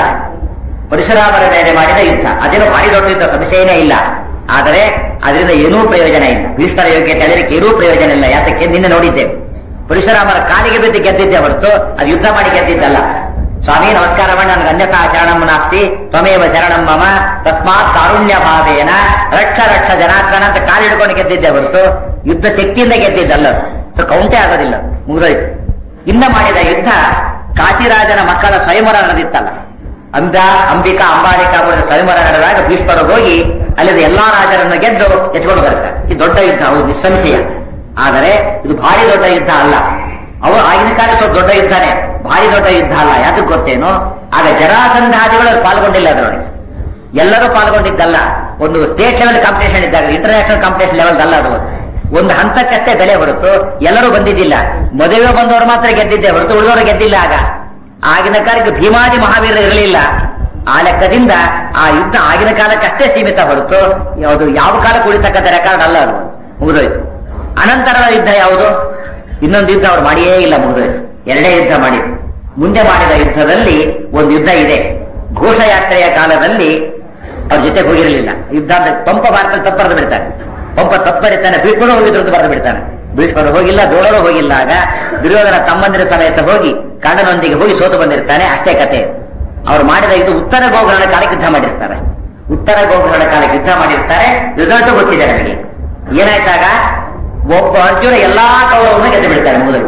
ಪರಶುರಾಮರ ಮೇಲೆ ಮಾಡಿದ ಯುದ್ಧ ಅದೇನು ಭಾರಿ ದೊಡ್ಡ ಯುದ್ಧ ಸಂಶಯನೇ ಇಲ್ಲ ಆದರೆ ಅದರಿಂದ ಏನೂ ಪ್ರಯೋಜನ ಇಲ್ಲ ಭೀಷ್ಮರ ಯೋಗ್ಯತೆ ಅದಕ್ಕೆ ಏನೂ ಪ್ರಯೋಜನ ಇಲ್ಲ ಯಾತಕ್ಕೆ ನಿನ್ನೆ ನೋಡಿದ್ದೇವೆ ಪರಶುರಾಮರ ಕಾಲಿಗೆ ಬಿದ್ದು ಗೆದ್ದಿದ್ದೆ ಹೊರತು ಅದು ಯುದ್ಧ ಮಾಡಿ ಗೆದ್ದಿದ್ದಲ್ಲ ಸ್ವಾಮಿ ನಮಸ್ಕಾರ ಮಾಡಿ ನನಗೆ ಅನ್ಯಥಾ ಶರಣಂ ನಾಸ್ತಿ ತ್ವಮೇವ ಶರಣಂ ಮಮ ತಸ್ಮಾತ್ ಕಾರುಣ್ಯ ಭಾವೇನ ರಕ್ಷ ರಕ್ಷ ಜನಾರ್ದನ ಅಂತ ಕಾಲಿಡ್ಕೊಂಡು ಗೆದ್ದಿದ್ದೆ ಹೊರತು ಯುದ್ಧ ಶಕ್ತಿಯಿಂದ ಗೆದ್ದಿದ್ದಲ್ಲ ಅದು. ಸೊ ಕೌಂಟೇ ಆಗೋದಿಲ್ಲ ಮುಗಿದೋಯ್ತು ಇನ್ನ ಮಾಡಿದ ಯುದ್ಧ ಕಾಶಿರಾಜನ ಮಕ್ಕಳ ಸ್ವಯಂವರ ನಡೆದಿತ್ತಲ್ಲ ಅಂಬ ಅಂಬಿಕಾ ಅಂಬಾಲಿಕಾ ಅವರ ಸ್ವಯಂವರ ನಡೆದಾಗ ಭೀಷ್ಮರು ಹೋಗಿ ಅಲ್ಲಿದ್ದ ಎಲ್ಲಾ ರಾಜರನ್ನು ಗೆದ್ದು ಎತ್ಕೊಂಡು ಬರ್ತಾರೆ ಇದು ದೊಡ್ಡ ಯುದ್ಧ ಹೌದು ನಿಸ್ಸಂಶಯ ಆದರೆ ಇದು ಭಾರಿ ದೊಡ್ಡ ಯುದ್ಧ ಅಲ್ಲ ಅವರು ಆಗಿನ ಕಾಲ ಸ್ವಲ್ಪ ದೊಡ್ಡ ಯುದ್ಧನೇ ಭಾರಿ ದೊಡ್ಡ ಯುದ್ಧ ಅಲ್ಲ ಯಾತಕ್ಕೆ ಗೊತ್ತೇನು ಆಗ ಜರಾಸಂಧಾದಿಗಳು ಅವ್ರು ಪಾಲ್ಗೊಂಡಿಲ್ಲ ಅದರೊಳಗೆ ಎಲ್ಲರೂ ಪಾಲ್ಗೊಂಡಿದ್ದಲ್ಲ ಒಂದು ಸ್ಟೇಟ್ ಲೆವೆಲ್ ಕಾಂಪಿಟೇಷನ್ ಇದ್ದಾಗ ಇಂಟರ್ನ್ಯಾಷನಲ್ ಕಾಂಪಿಟೇಷನ್ ಲೆವೆಲ್ ಅಲ್ಲ ಅದು ಒಂದು ಹಂತಕ್ಕಷ್ಟೇ ಬೆಲೆ ಹೊರತು ಎಲ್ಲರೂ ಬಂದಿದ್ದಿಲ್ಲ ಮದುವೆ ಬಂದವರು ಮಾತ್ರ ಗೆದ್ದಿದ್ದೆ ಹೊರತು ಉಳಿದವರು ಗೆದ್ದಿಲ್ಲ ಆಗ ಆಗಿನ ಕಾಲಕ್ಕೆ ಭೀಮಾದಿ ಮಹಾವೀರರು ಇರಲಿಲ್ಲ ಆ ಲೆಕ್ಕದಿಂದ ಆ ಯುದ್ಧ ಆಗಿನ ಕಾಲಕ್ಕಷ್ಟೇ ಸೀಮಿತ ಹೊರತು ಯಾವುದು ಯಾವ ಕಾಲಕ್ಕೆ ಉಳಿತಕ್ಕಂಥ ರೆಕಾರ್ಡ್ ಅಲ್ಲ ಅದು ಮುಗಿದೋಯ್ತು ಅನಂತರದ ಯುದ್ಧ ಯಾವುದು ಇನ್ನೊಂದು ಯುದ್ಧ ಅವ್ರು ಮಾಡಿಯೇ ಇಲ್ಲ ಮುಗಿದೋಯ್ತು ಎರಡೇ ಯುದ್ಧ ಮಾಡಿದ್ರು ಮುಂದೆ ಮಾಡಿದ ಯುದ್ಧದಲ್ಲಿ ಒಂದು ಯುದ್ಧ ಇದೆ ಘೋಷಯಾತ್ರೆಯ ಕಾಲದಲ್ಲಿ ಅವ್ರ ಜೊತೆ ಹೋಗಿರಲಿಲ್ಲ ಯುದ್ಧ ಅಂದ್ರೆ ಪಂಪ ಭಾರತದಲ್ಲಿ ತಪ್ಪರೆದು ಬಿಡ್ತಾನೆ ಪಂಪ ತಪ್ಪರಿತಾನೆ ಭೀಷ್ಮರು ಹೋಗಿದ್ರು ಅಂತ ಬರೆದು ಬಿಡ್ತಾನೆ ಭೀಷ್ಮರು ಹೋಗಿಲ್ಲ ದ್ರೋಣರು ಹೋಗಿಲ್ಲ ಆಗ ದುರ್ಯೋಧನ ತಮ್ಮಂದಿರ ಸಮೇತ ಹೋಗಿ ಕಣ್ಣನೊಂದಿಗೆ ಹೋಗಿ ಸೋತು ಬಂದಿರ್ತಾನೆ ಅಷ್ಟೇ ಕತೆ ಅವ್ರು ಮಾಡಿದ ಇದು ಉತ್ತರ ಗೋಗ್ರಹಣ ಕಾಲಕ್ಕೆ ಯುದ್ಧ ಮಾಡಿರ್ತಾರೆ ಉತ್ತರ ಗೋಗ್ರಹಣ ಕಾಲಕ್ಕೆ ಯುದ್ಧ ಮಾಡಿರ್ತಾರೆ ರಿಸಲ್ಟ್ ಗೊತ್ತಿದೆ ನನಗೆ ಏನಾಯ್ತಾಗ ಒಬ್ಬ ಅರ್ಜುನ ಎಲ್ಲಾ ಕೌರವವನ್ನು ಗೆದ್ದು ಬಿಡ್ತಾನೆ ಮೊದಲು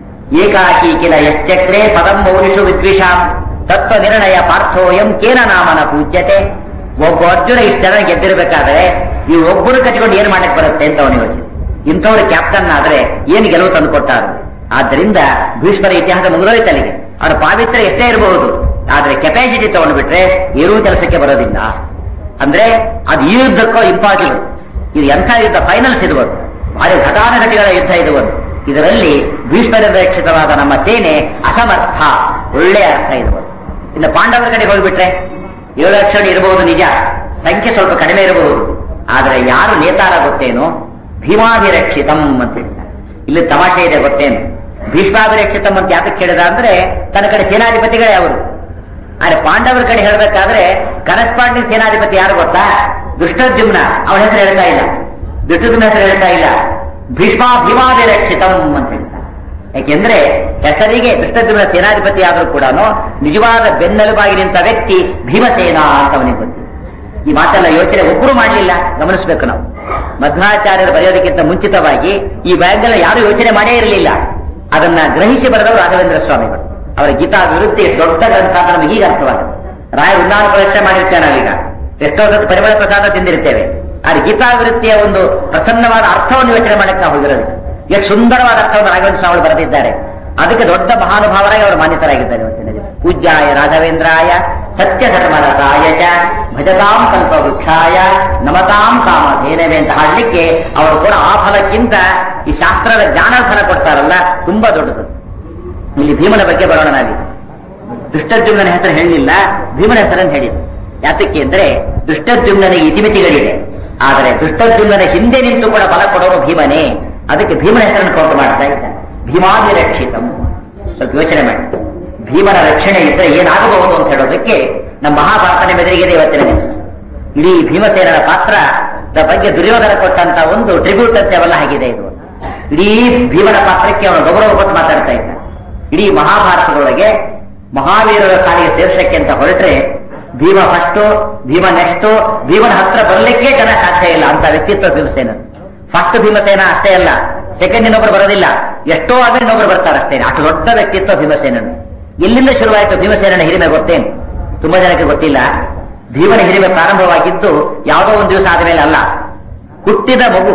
ಏಕಾಕಿ ಕಿಲ ಯಶ್ಚಕ್ರೆ ಪದಂ ಮೌನಿಷು ವಿದ್ವಿಷಾಂ ತತ್ವ ನಿರ್ಣಯ ಪಾರ್ಥೋಯಂ ಕೇನ ನಾಮನ ಪೂಜ್ಯತೆ ಒಬ್ಬ ಅರ್ಜುನ ಇಷ್ಟು ಜನ ಗೆದ್ದಿರ್ಬೇಕಾದ್ರೆ ಈ ಒಬ್ಬರು ಕಟ್ಕೊಂಡು ಏನ್ ಮಾಡಕ್ ಬರುತ್ತೆ ಅಂತ ಅವನು ಯೋಚನೆ ಇಂಥವ್ರು ಕ್ಯಾಪ್ಟನ್ ಆದ್ರೆ ಏನು ಗೆಲುವು ತಂದು ಕೊಟ್ಟಾರು ಆದ್ದರಿಂದ ಭೀಷ್ಮರ ಇತಿಹಾಸ ಮುಗಿದೋಯ್ತು ಅಲ್ಲಿಗೆ ಅವರ ಪಾವಿತ್ರ್ಯ ಎಷ್ಟೇ ಇರಬಹುದು ಆದ್ರೆ ಕೆಪಾಸಿಟಿ ತಗೊಂಡು ಬಿಟ್ರೆ ಏನೂ ಕೆಲಸಕ್ಕೆ ಬರೋದಿಲ್ಲ ಅಂದ್ರೆ ಅದು ಈ ಯುದ್ಧಕ್ಕೋ ಇಂಪಾಸಿಬಲ್ ಇದು ಎಂಥ ಯುದ್ಧ ಫೈನಲ್ಸ್ ಇದು ಒಂದು ಭಾರಿ ಘಟಾನುಘಟಿಗಳ ಯುದ್ಧ ಇದು ಒಂದು ಇದರಲ್ಲಿ ಭೀಷ್ಮರಿಂದ ರಕ್ಷಿತವಾದ ನಮ್ಮ ಸೇನೆ ಅಸಮರ್ಥ ಒಳ್ಳೆ ಅರ್ಥ ಇದು ಒಂದು ಇನ್ನು ಪಾಂಡವರ ಕಡೆ ಹೋಗ್ಬಿಟ್ರೆ ಏಳು ಲಕ್ಷ ಇರಬಹುದು ನಿಜ ಸಂಖ್ಯೆ ಸ್ವಲ್ಪ ಕಡಿಮೆ ಇರಬಹುದು ಆದ್ರೆ ಯಾರು ನೇತಾರ ಗೊತ್ತೇನು ಭೀಮಾಭಿರಕ್ಷಿತಂ ಅಂತ ಹೇಳ್ತಾರೆ ಇಲ್ಲಿ ತಮಾಷೆ ಇದೆ ಗೊತ್ತೇನು ಭೀಷ್ಮಾಭಿರಕ್ಷಿತಂ ಅಂತ ಯಾತಕ್ಕೆ ಕೇಳಿದ ಅಂದ್ರೆ ತನ್ನ ಕಡೆ ಸೇನಾಧಿಪತಿಗಳೇ ಅವರು ಆದ್ರೆ ಪಾಂಡವರ ಕಡೆ ಹೇಳ್ಬೇಕಾದ್ರೆ ಕರೆಸ್ಪಾಂಡಿಂಗ್ ಸೇನಾಧಿಪತಿ ಯಾರು ಗೊತ್ತಾ ದುಷ್ಟದ್ಯುಮ್ನ ಅವನ ಹೆಸರು ಹೇಳ್ತಾ ಇಲ್ಲ ದುಷ್ಟದ್ಯುಮ್ನ ಹೆಸರು ಹೇಳ್ತಾ ಇಲ್ಲ ಭೀಷ್ಮ ಭೀಮಾಭಿರಕ್ಷಿತಂ ಅಂತ ಹೇಳ್ತಾರೆ ಯಾಕೆಂದ್ರೆ ಹೆಸರಿಗೆ ದುಷ್ಟದ್ಯುಮ್ನ ಸೇನಾಧಿಪತಿ ಆದರೂ ಕೂಡ ನಿಜವಾದ ಬೆನ್ನೆಲುಬಾಗಿ ನಿಂತ ವ್ಯಕ್ತಿ ಭೀಮಸೇನ ಅಂತ ಅವನಿಗೆ ಗೊತ್ತು ಈ ಮಾತೆಲ್ಲ ಯೋಚನೆ ಒಬ್ಬರು ಮಾಡಲಿಲ್ಲ ಗಮನಿಸಬೇಕು ನಾವು ಮಧ್ವಾಚಾರ್ಯರು ಬರೆಯೋದಕ್ಕಿಂತ ಮುಂಚಿತವಾಗಿ ಈ ಬ್ಯಾಂಗಲ್ಲ ಯಾರು ಯೋಚನೆ ಮಾಡೇ ಇರಲಿಲ್ಲ ಅದನ್ನ ಗ್ರಹಿಸಿ ಬರೆದವರು ರಾಘವೇಂದ್ರ ಸ್ವಾಮಿಗಳು ಅವರ ಗೀತಾ ವಿರುದ್ಧ ಎಷ್ಟು ದೊಡ್ಡ ಗ್ರಂಥ ಅಂತ ನಮಗೆ ಈಗ ಅರ್ಥವಾಗುತ್ತೆ ರಾಯ ವೃಂದಾವನ ಪ್ರವೇಶ ಮಾಡಿರ್ತೇವೆ ನಾವೀಗ ಎಷ್ಟೋ ಹೊತ್ತು ಪರಿಮಳ ಪ್ರಸಾದ ತಿಂದಿರ್ತೇವೆ ಆದ್ರೆ ಗೀತಾ ವಿರುತ್ತಿಯ ಒಂದು ಪ್ರಸನ್ನವಾದ ಅರ್ಥವನ್ನು ಯೋಚನೆ ಮಾಡಕ್ಕೆ ನಾವು ಹೋಗಿರೋದು ಎಷ್ಟು ಸುಂದರವಾದ ಅರ್ಥವನ್ನು ರಾಘವೇಂದ್ರ ಸ್ವಾಮಿಗಳು ಬರೆದಿದ್ದಾರೆ ಅದಕ್ಕೆ ದೊಡ್ಡ ಮಹಾನುಭಾವರಾಗಿ ಅವರು ಮಾನ್ಯತರಾಗಿದ್ದಾರೆ ಇವತ್ತಿನ ದಿವಸ ಪೂಜ್ಯಾಯ ರಾಘವೇಂದ್ರಾಯ ಸತ್ಯ ಧರ್ಮರತಾಯ ಚ ಭಜತಾಂ ಕಲ್ಪ ವೃಕ್ಷಾಯ ನಮತಾಂ ಕಾಮಧೇನವೇ ಅಂತ ಹಾಡ್ಲಿಕ್ಕೆ ಅವರು ಕೂಡ ಆ ಫಲಕ್ಕಿಂತ ಈ ಶಾಸ್ತ್ರದ ಜ್ಞಾನ ಫಲ ಕೊಡ್ತಾರಲ್ಲ ತುಂಬಾ ದೊಡ್ಡದು ಇಲ್ಲಿ ಭೀಮನ ಬಗ್ಗೆ ಬರೋಣ ನಾವೀಗ ದುಷ್ಟದ್ಯುಮ್ನ ಹೆಸರು ಹೇಳಲಿಲ್ಲ ಭೀಮನ ಹೆಸರನ್ನು ಹೇಳಿದ್ರು ಯಾತಕ್ಕೆ ಅಂದ್ರೆ ದುಷ್ಟದ್ಯುಮ್ನಿಗೆ ಇತಿಮಿತಿಗಳಿವೆ ಆದರೆ ದುಷ್ಟದ್ಯುಮ್ನ ಹಿಂದೆ ನಿಂತು ಕೂಡ ಫಲ ಕೊಡೋರು ಭೀಮನೇ ಅದಕ್ಕೆ ಭೀಮನ ಹೆಸರನ್ನು ಕೌಂಟ್ ಮಾಡ್ತಾ ಇದ್ದಾನೆ ಭೀಮಾಭಿರಕ್ಷಿತಂ ಸ್ವಲ್ಪ ಯೋಚನೆ ಮಾಡಿ ಭೀಮನ ರಕ್ಷಣೆ ಇದ್ರೆ ಏನಾಗಬಹುದು ಅಂತ ಹೇಳೋದಕ್ಕೆ ನಮ್ಮ ಮಹಾಭಾರತನ ಬೆದರಿಗಿದೆ ಇವತ್ತಿನ ದಿವಸ ಇಡೀ ಭೀಮಸೇನರ ಪಾತ್ರ ಬಗ್ಗೆ ದುರ್ಯೋಧನ ಕೊಟ್ಟಂತ ಒಂದು ಟ್ರಿಬ್ಯೂಟ್ ಅಂತೆಲ್ಲ ಆಗಿದೆ ಇದು ಇಡೀ ಭೀಮನ ಪಾತ್ರಕ್ಕೆ ಅವನು ಗೌರವ ಕೊಟ್ಟು ಮಾತಾಡ್ತಾ ಇದ್ದ ಇಡೀ ಮಹಾಭಾರತದೊಳಗೆ ಮಹಾವೀರರ ಸಾಲಿಗೆ ಸೇರ್ಸಕ್ಕೆ ಅಂತ ಹೊರಟ್ರೆ ಭೀಮ ಫಸ್ಟು ಭೀಮ ನೆಕ್ಸ್ಟ್ ಭೀಮನ ಹತ್ರ ಬರ್ಲಿಕ್ಕೆ ಜನ ಸಾಧ್ಯ ಇಲ್ಲ ಅಂತ ವ್ಯಕ್ತಿತ್ವ ಭೀಮಸೇನ ಫಸ್ಟ್ ಭೀಮಸೇನ ಅಷ್ಟೇ ಅಲ್ಲ ಸೆಕೆಂಡ್ ಇನ್ನೊಬ್ರು ಬರೋದಿಲ್ಲ ಎಷ್ಟೋ ಆದ್ರೆ ಇನ್ನೊಬ್ರು ಬರ್ತಾರೆ ಅಷ್ಟೇ ಅಷ್ಟು ದೊಡ್ಡ ವ್ಯಕ್ತಿತ್ವ ಭೀಮಸೇನನು ಎಲ್ಲಿಂದ ಶುರುವಾಯಿತು ಭೀಮಸೇನನ ಹಿರಿಮೆ ಗೊತ್ತೇನು ತುಂಬಾ ಜನಕ್ಕೆ ಗೊತ್ತಿಲ್ಲ ಭೀಮನ ಹಿರಿಮೆ ಪ್ರಾರಂಭವಾಗಿದ್ದು ಯಾವುದೋ ಒಂದು ದಿವಸ ಆದ ಮೇಲೆ ಅಲ್ಲ ಹುಟ್ಟಿದ ಮಗು